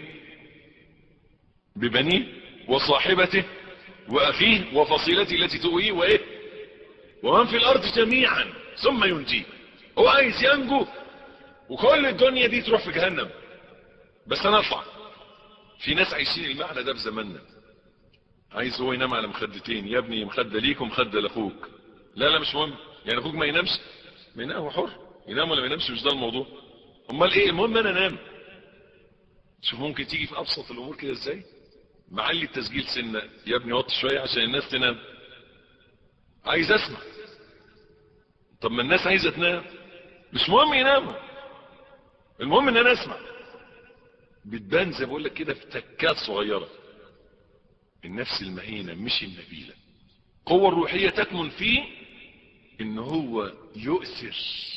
ببنيه وصاحبته واخيه وفصيلته التي تؤويه وايه ومن في الارض جميعا ثم ينجيه هو عايز ينجو وكل الدنيا دي تروح في جهنم بس انا اطلع في ناس عايشين المعنى ده في زماننا عايز هو ينام على مخدتين يا ابني مخده ليك ومخده لاخوك لا لا مش مهم يعني اخوك ما ينامش ما ينام هو حر ينام ولا ما ينامش مش ده الموضوع امال ايه المهم انا انام شوف ممكن تيجي في ابسط الامور كده ازاي معلي التسجيل سنه يا ابني وطي شويه عشان الناس تنام عايز اسمع طب ما الناس عايزه تنام مش مهم يناموا المهم ان انا اسمع بتبان زي بقول لك كده في تكات صغيره النفس المهينه مش النبيله القوه الروحيه تكمن في ان هو يؤثر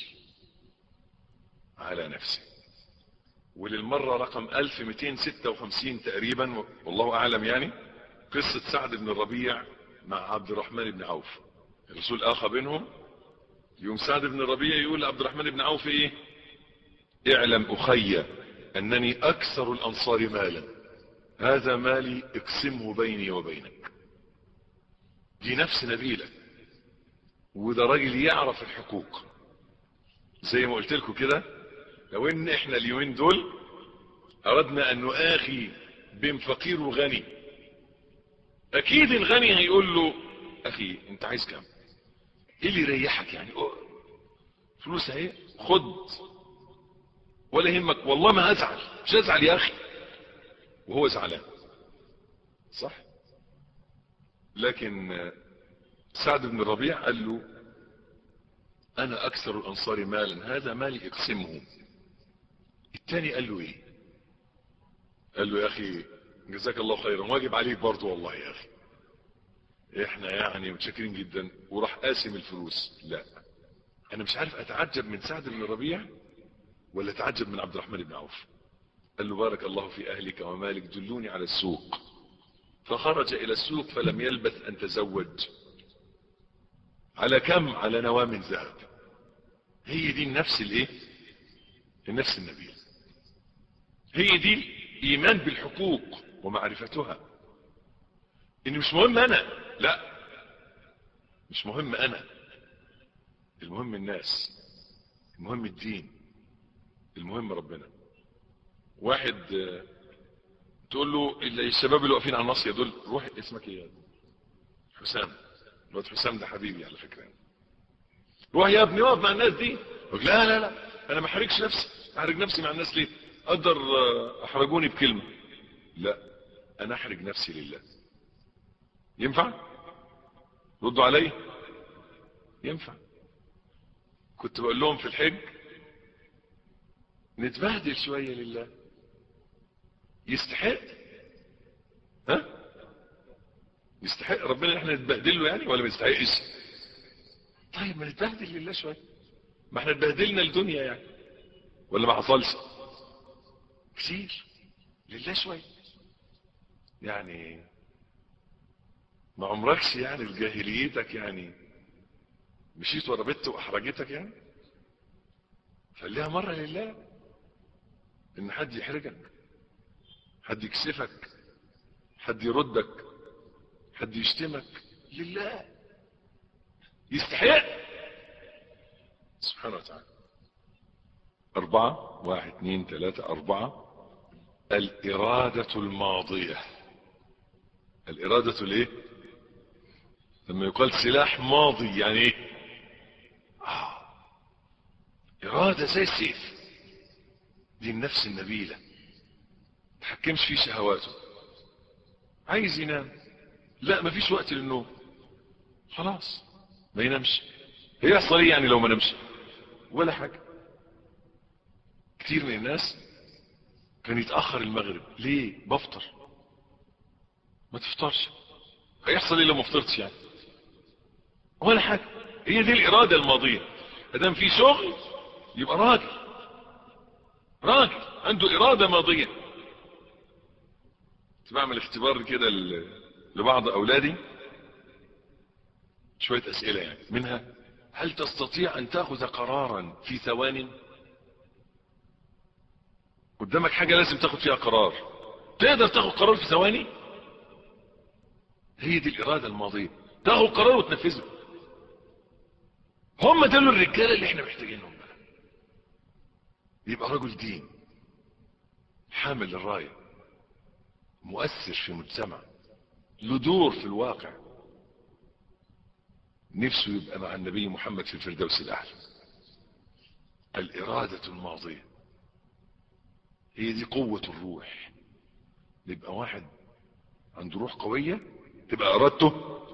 على نفسه وللمرة رقم 1256 تقريبا والله اعلم يعني قصة سعد بن الربيع مع عبد الرحمن بن عوف الرسول اخى بينهم يوم سعد بن الربيع يقول لعبد الرحمن بن عوف ايه اعلم اخي انني اكثر الانصار مالا هذا مالي اقسمه بيني وبينك دي نفس نبيلة وده راجل يعرف الحقوق زي ما قلت لكم كده لو ان احنا اليومين دول اردنا ان نؤاخي بين فقير وغني اكيد الغني هيقول له اخي انت عايز كام ايه اللي يريحك يعني أوه. فلوس اهي خد ولا يهمك والله ما هزعل مش هزعل يا اخي وهو زعلان صح لكن سعد بن الربيع قال له انا اكثر الانصار مالا هذا مالي اقسمه التاني قال له ايه قال له يا اخي جزاك الله خيرا واجب عليك برضو والله يا اخي احنا يعني متشكرين جدا وراح قاسم الفلوس لا انا مش عارف اتعجب من سعد بن الربيع ولا اتعجب من عبد الرحمن بن عوف قال له بارك الله في اهلك ومالك دلوني على السوق فخرج الى السوق فلم يلبث ان تزوج على كم على نواه من ذهب هي دي النفس الايه النفس النبيل هي دي ايمان بالحقوق ومعرفتها ان مش مهم انا لا مش مهم انا المهم الناس المهم الدين المهم ربنا واحد تقول له الشباب اللي واقفين على الناصيه دول روح اسمك ايه حسام الواد حسام ده حبيبي على فكره روح يا ابني اقف مع الناس دي يقول لا لا لا انا ما احرجش نفسي احرج نفسي مع الناس ليه اقدر احرجوني بكلمه لا انا احرج نفسي لله ينفع ردوا علي ينفع كنت بقول لهم في الحج نتبهدل شوية لله يستحق ها يستحق ربنا احنا نتبهدل له يعني ولا ما يستحقش طيب ما نتبهدل لله شوية ما احنا اتبهدلنا الدنيا يعني ولا ما حصلش كتير لله شوية يعني ما عمركش يعني في جاهليتك يعني مشيت ورا بنت واحرجتك يعني خليها مرة لله ان حد يحرجك حد يكسفك حد يردك حد يشتمك لله يستحق سبحانه وتعالى أربعة واحد اثنين ثلاثة أربعة الإرادة الماضية الإرادة الايه لما يقال سلاح ماضي يعني ايه آه. إرادة زي السيف دي النفس النبيلة تحكمش في شهواته عايز ينام لا مفيش وقت للنوم خلاص ما ينامش هيحصل ايه يعني لو ما نامش ولا حاجة كتير من الناس كان يتأخر المغرب ليه بفطر ما تفطرش هيحصل ايه لو ما فطرتش يعني ولا حاجة هي دي الإرادة الماضية ادام في شغل يبقى راجل راجل عنده إرادة ماضية بعمل اختبار كده لبعض أولادي شوية أسئلة يعني منها هل تستطيع أن تأخذ قرارا في ثوان قدامك حاجة لازم تاخد فيها قرار تقدر تاخد قرار في ثواني هي دي الإرادة الماضية تاخد قرار وتنفذه هم دول الرجالة اللي احنا محتاجينهم بقى يبقى رجل دين حامل الراية مؤثر في مجتمع له دور في الواقع نفسه يبقى مع النبي محمد في الفردوس الأعلى الإرادة الماضية هي دي قوة الروح يبقى واحد عنده روح قوية تبقى إرادته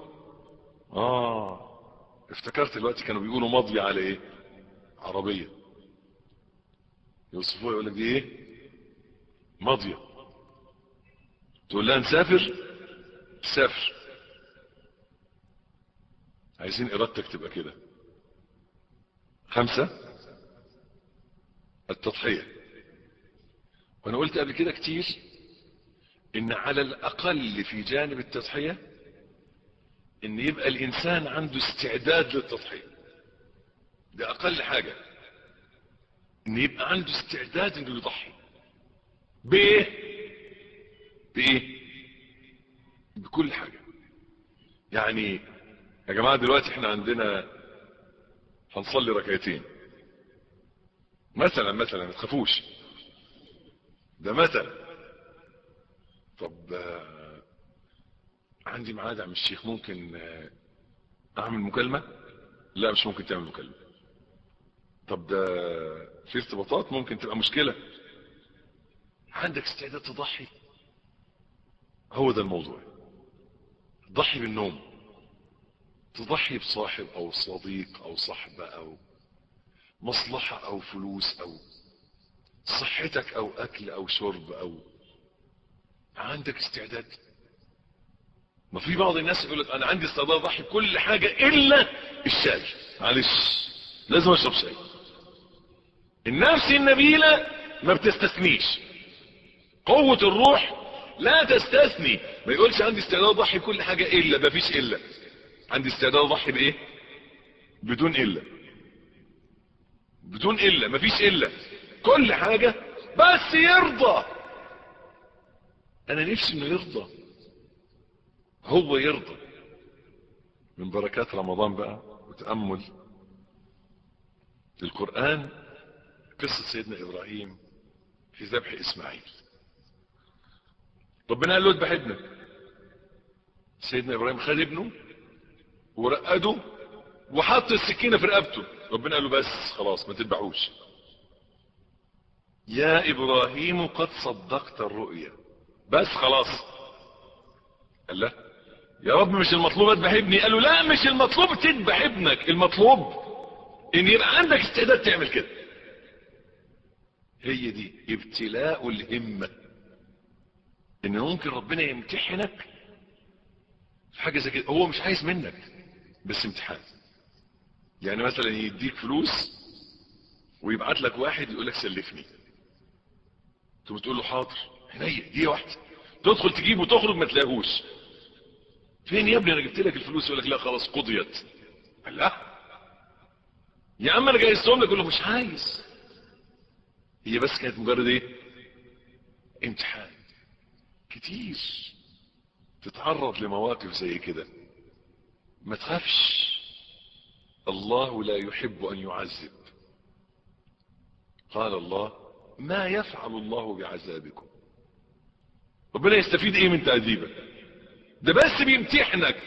آه افتكرت دلوقتي كانوا بيقولوا ماضية على ايه عربية يوصفوها يقول لك دي ايه ماضية تقول لها نسافر سافر عايزين ارادتك تبقى كده خمسة التضحية وانا قلت قبل كده كتير ان على الاقل في جانب التضحية ان يبقى الانسان عنده استعداد للتضحية ده اقل حاجة ان يبقى عنده استعداد انه يضحي بايه بايه بكل حاجة يعني يا جماعة دلوقتي احنا عندنا هنصلي ركعتين مثلا مثلا ما تخافوش ده مثلا طب آه، عندي ميعاد عم الشيخ ممكن آه، اعمل مكالمة لا مش ممكن تعمل مكالمة طب ده في ارتباطات ممكن تبقى مشكلة عندك استعداد تضحي هو ده الموضوع ضحي بالنوم تضحي بصاحب او صديق او صحبة او مصلحة او فلوس او صحتك او اكل او شرب او عندك استعداد ما في بعض الناس يقول لك انا عندي استعداد اضحي بكل حاجة الا الشاي معلش لازم اشرب شاي النفس النبيلة ما بتستثنيش قوة الروح لا تستثني ما يقولش عندي استعداد اضحي بكل حاجة الا ما فيش الا عندي استعداد اضحي بايه بدون الا بدون الا ما فيش الا كل حاجة بس يرضى انا نفسي انه يرضى هو يرضى من بركات رمضان بقى وتأمل القرآن قصة سيدنا إبراهيم في ذبح إسماعيل ربنا قال له اذبح ابنك سيدنا إبراهيم خد ابنه ورقده وحط السكينة في رقبته ربنا قال له بس خلاص ما تذبحوش يا إبراهيم قد صدقت الرؤيا بس خلاص قال له يا رب مش المطلوب اذبح ابني قال له لا مش المطلوب تذبح ابنك المطلوب ان يبقى عندك استعداد تعمل كده هي دي ابتلاء الهمة ان ممكن ربنا يمتحنك في حاجة زي كده هو مش عايز منك بس امتحان يعني مثلا يديك فلوس ويبعت لك واحد يقول لك سلفني ثم تقول له حاضر عينيا دي واحده تدخل تجيبه وتخرج ما تلاقيهوش فين يا ابني انا جبت لك الفلوس يقول لك لا خلاص قضيت قال لا يا عم انا جهزتهم لك يقول له مش عايز هي بس كانت مجرد ايه امتحان كتير تتعرض لمواقف زي كده ما تخافش الله لا يحب ان يعذب قال الله ما يفعل الله بعذابكم ربنا يستفيد ايه من تأديبك ده بس بيمتحنك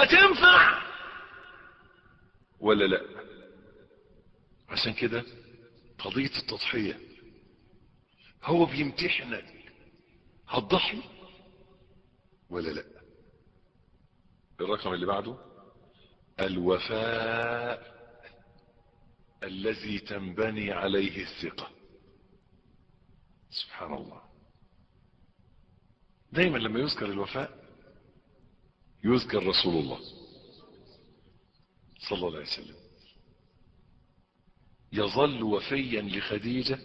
هتنفع ولا لا عشان كده قضية التضحية هو بيمتحنك هتضحي ولا لا الرقم اللي بعده الوفاء الذي تنبني عليه الثقة سبحان الله دايما لما يذكر الوفاء يذكر رسول الله صلى الله عليه وسلم يظل وفيا لخديجة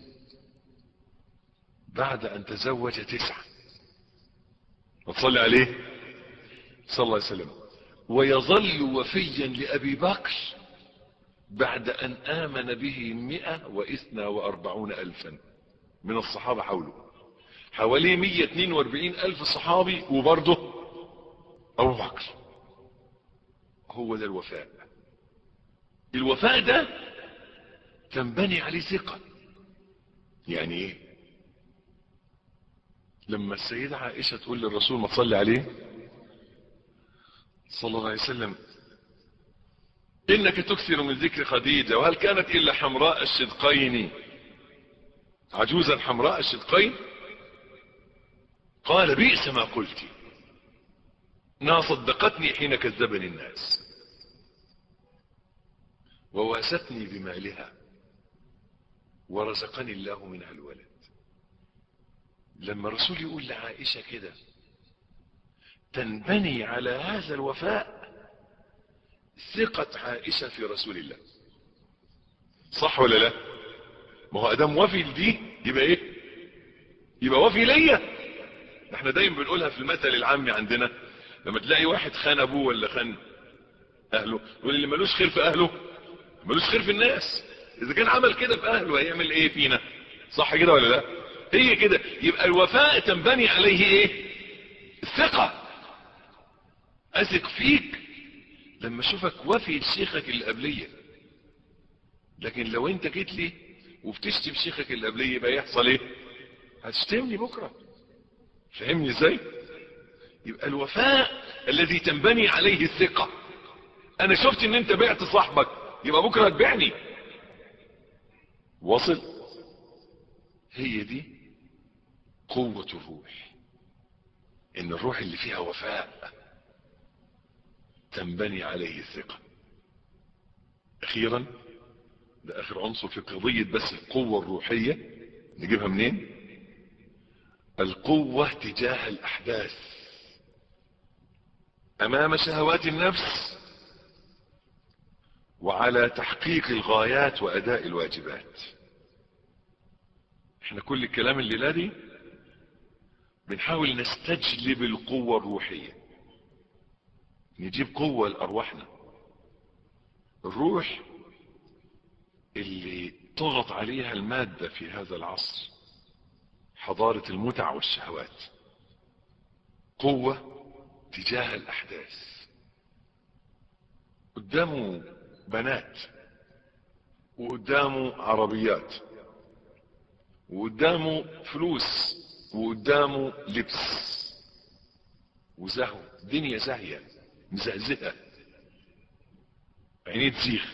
بعد أن تزوج تسعة وتصلي عليه صلى الله عليه وسلم ويظل وفيا لأبي بكر بعد أن آمن به مئة وإثنى وأربعون ألفا من الصحابة حوله حوالي مية اتنين واربعين ألف صحابي وبرضه أبو بكر هو ده الوفاء الوفاء ده تنبني عليه ثقة يعني ايه لما السيدة عائشة تقول للرسول ما تصلي عليه صلى الله عليه وسلم إنك تكثر من ذكر خديجة وهل كانت إلا حمراء الشدقين عجوزا حمراء الشدقين قال بئس ما قلت انها صدقتني حين كذبني الناس وواستني بمالها ورزقني الله منها الولد لما الرسول يقول لعائشة كده تنبني على هذا الوفاء ثقة عائشة في رسول الله صح ولا لا ما هو ادام وفي دي يبقى ايه يبقى وفي ليا احنا دايما بنقولها في المثل العامي عندنا لما تلاقي واحد خان ابوه ولا خان اهله يقول اللي ملوش خير في اهله ملوش خير في الناس اذا كان عمل كده في اهله هيعمل ايه فينا صح كده ولا لا هي كده يبقى الوفاء تنبني عليه ايه الثقة اثق فيك لما اشوفك وفي لشيخك اللي قبليه لكن لو انت جيت لي وبتشتم شيخك اللي قبليه يبقى يحصل ايه هتشتمني بكره فهمني ازاي يبقى الوفاء الذي تنبني عليه الثقة انا شفت ان انت بعت صاحبك يبقى بكرة هتبيعني وصل هي دي قوة الروح ان الروح اللي فيها وفاء تنبني عليه الثقة اخيرا ده اخر عنصر في قضية بس القوة الروحية نجيبها منين القوة تجاه الاحداث امام شهوات النفس وعلى تحقيق الغايات واداء الواجبات احنا كل الكلام الليلة دي بنحاول نستجلب القوة الروحية نجيب قوة لأرواحنا الروح اللي طغت عليها المادة في هذا العصر حضارة المتع والشهوات قوة تجاه الأحداث قدامه بنات وقدامه عربيات وقدامه فلوس وقدامه لبس وزهو دنيا زاهية مزهزهة عينيه تزيغ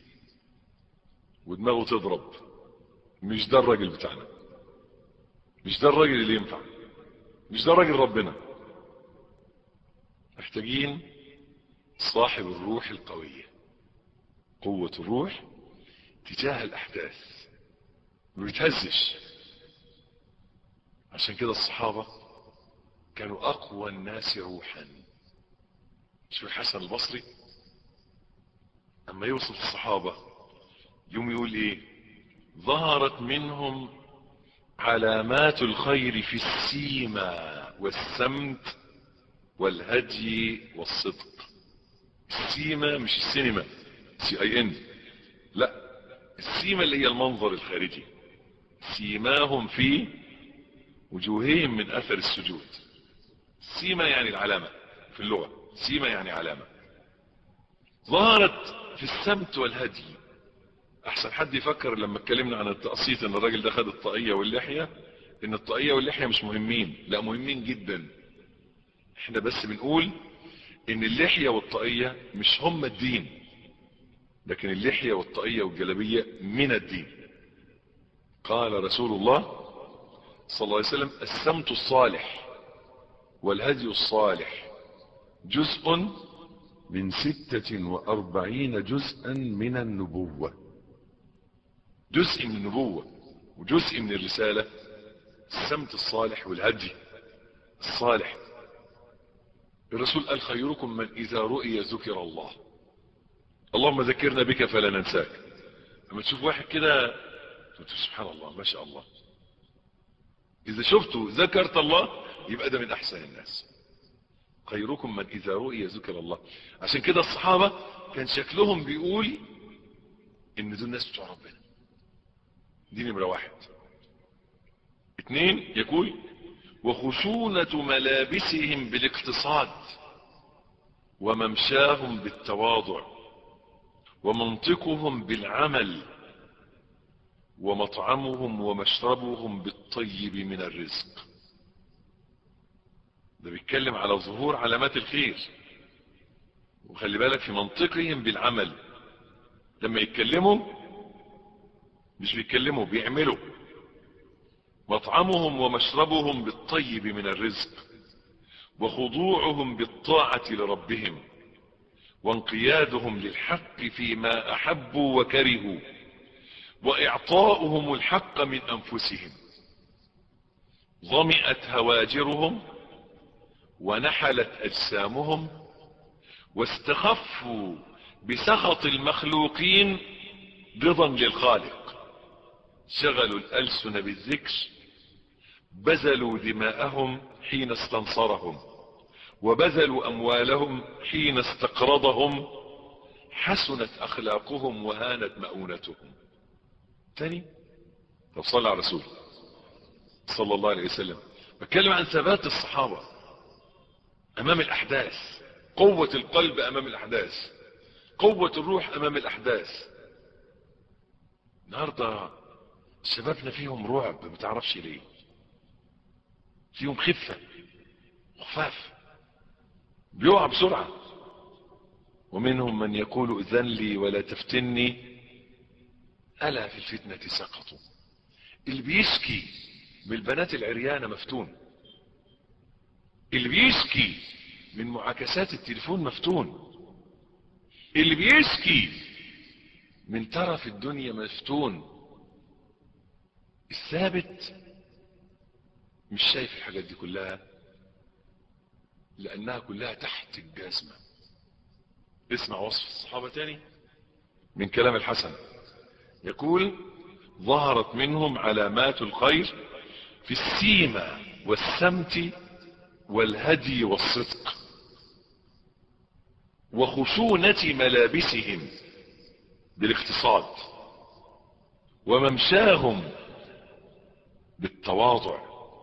ودماغه تضرب مش ده الراجل بتاعنا مش ده الراجل اللي ينفع مش ده راجل ربنا محتاجين صاحب الروح القوية قوة الروح تجاه الأحداث ما بيتهزش عشان كده الصحابة كانوا أقوى الناس روحا شوف الحسن البصري أما يوصف الصحابة يوم يقول إيه ظهرت منهم علامات الخير في السيما والسمت والهدي والصدق السيما مش السينما سي اي ان لا السيما اللي هي المنظر الخارجي سيماهم في وجوههم من اثر السجود سيما يعني العلامة في اللغة سيما يعني علامة ظهرت في السمت والهدي احسن حد يفكر لما اتكلمنا عن التقسيط ان الراجل ده خد الطاقية واللحية ان الطاقية واللحية مش مهمين لا مهمين جدا احنا بس بنقول ان اللحية والطاقية مش هم الدين لكن اللحية والطاقية والجلبية من الدين قال رسول الله صلى الله عليه وسلم السمت الصالح والهدي الصالح جزء من ستة وأربعين جزءا من النبوة جزء من النبوة وجزء من الرسالة السمت الصالح والهدي الصالح الرسول قال خيركم من إذا رؤي ذكر الله اللهم ذكرنا بك فلا ننساك لما تشوف واحد كده سبحان الله ما شاء الله إذا شفته ذكرت الله يبقى ده من أحسن الناس خيركم من إذا رؤي ذكر الله عشان كده الصحابة كان شكلهم بيقول إن دول الناس بتوع ربنا دي نمرة واحد اثنين يقول وخشونة ملابسهم بالاقتصاد وممشاهم بالتواضع ومنطقهم بالعمل ومطعمهم ومشربهم بالطيب من الرزق ده بيتكلم على ظهور علامات الخير وخلي بالك في منطقهم بالعمل لما يتكلموا مش بيتكلموا بيعملوا مطعمهم ومشربهم بالطيب من الرزق وخضوعهم بالطاعة لربهم وانقيادهم للحق فيما أحبوا وكرهوا وإعطاؤهم الحق من أنفسهم ظمئت هواجرهم ونحلت أجسامهم واستخفوا بسخط المخلوقين رضا للخالق شغلوا الألسن بالذكر بذلوا دماءهم حين استنصرهم وبذلوا أموالهم حين استقرضهم حسنت أخلاقهم وهانت مؤونتهم تاني طب صلى على رسول صلى الله عليه وسلم بتكلم عن ثبات الصحابة أمام الأحداث قوة القلب أمام الأحداث قوة الروح أمام الأحداث النهاردة شبابنا فيهم رعب ما تعرفش ليه فيهم خفة خفاف بيقع بسرعة ومنهم من يقول اذن لي ولا تفتني ألا في الفتنة سقطوا اللي بيشكي من البنات العريانة مفتون اللي بيشكي من معاكسات التليفون مفتون اللي بيشكي من ترف الدنيا مفتون الثابت مش شايف الحاجات دي كلها لأنها كلها تحت الجزمة اسمع وصف الصحابة تاني من كلام الحسن يقول ظهرت منهم علامات الخير في السيمة والسمت والهدي والصدق وخشونة ملابسهم بالاقتصاد وممشاهم بالتواضع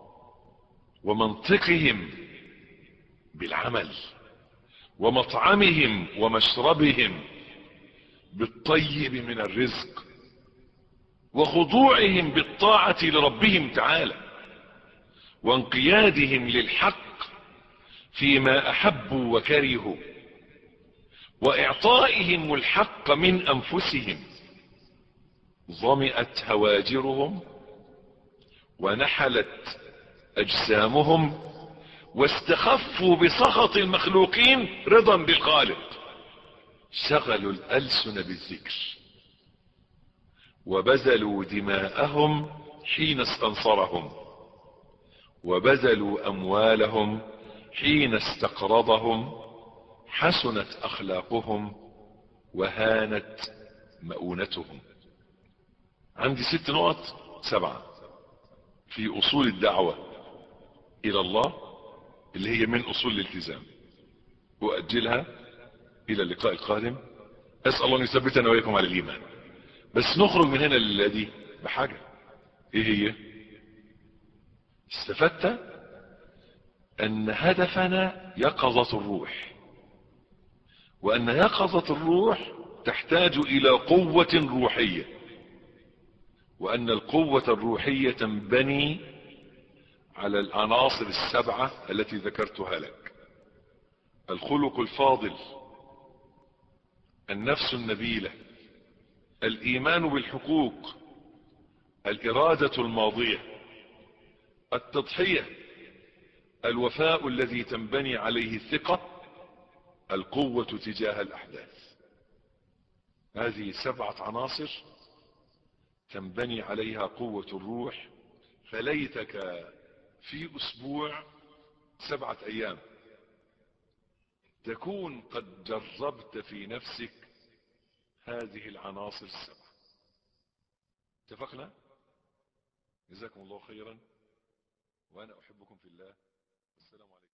ومنطقهم بالعمل ومطعمهم ومشربهم بالطيب من الرزق وخضوعهم بالطاعة لربهم تعالى وانقيادهم للحق فيما أحبوا وكرهوا وإعطائهم الحق من أنفسهم ظمئت هواجرهم ونحلت أجسامهم واستخفوا بسخط المخلوقين رضا بالخالق شغلوا الألسن بالذكر وبذلوا دماءهم حين استنصرهم وبذلوا أموالهم حين استقرضهم حسنت أخلاقهم وهانت مؤونتهم عندي ست نقط سبعة في أصول الدعوة إلى الله اللي هي من أصول الالتزام وأجلها إلى اللقاء القادم أسأل الله أن يثبتنا وإياكم على الإيمان بس نخرج من هنا لله دي بحاجة إيه هي استفدت أن هدفنا يقظة الروح وأن يقظة الروح تحتاج إلى قوة روحية وأن القوة الروحية تنبني على العناصر السبعة التي ذكرتها لك الخلق الفاضل النفس النبيلة الإيمان بالحقوق الإرادة الماضية التضحية الوفاء الذي تنبني عليه الثقة القوة تجاه الأحداث هذه سبعة عناصر تنبني عليها قوة الروح فليتك في أسبوع سبعة أيام تكون قد جربت في نفسك هذه العناصر السبعة اتفقنا جزاكم الله خيرا وأنا أحبكم في الله السلام عليكم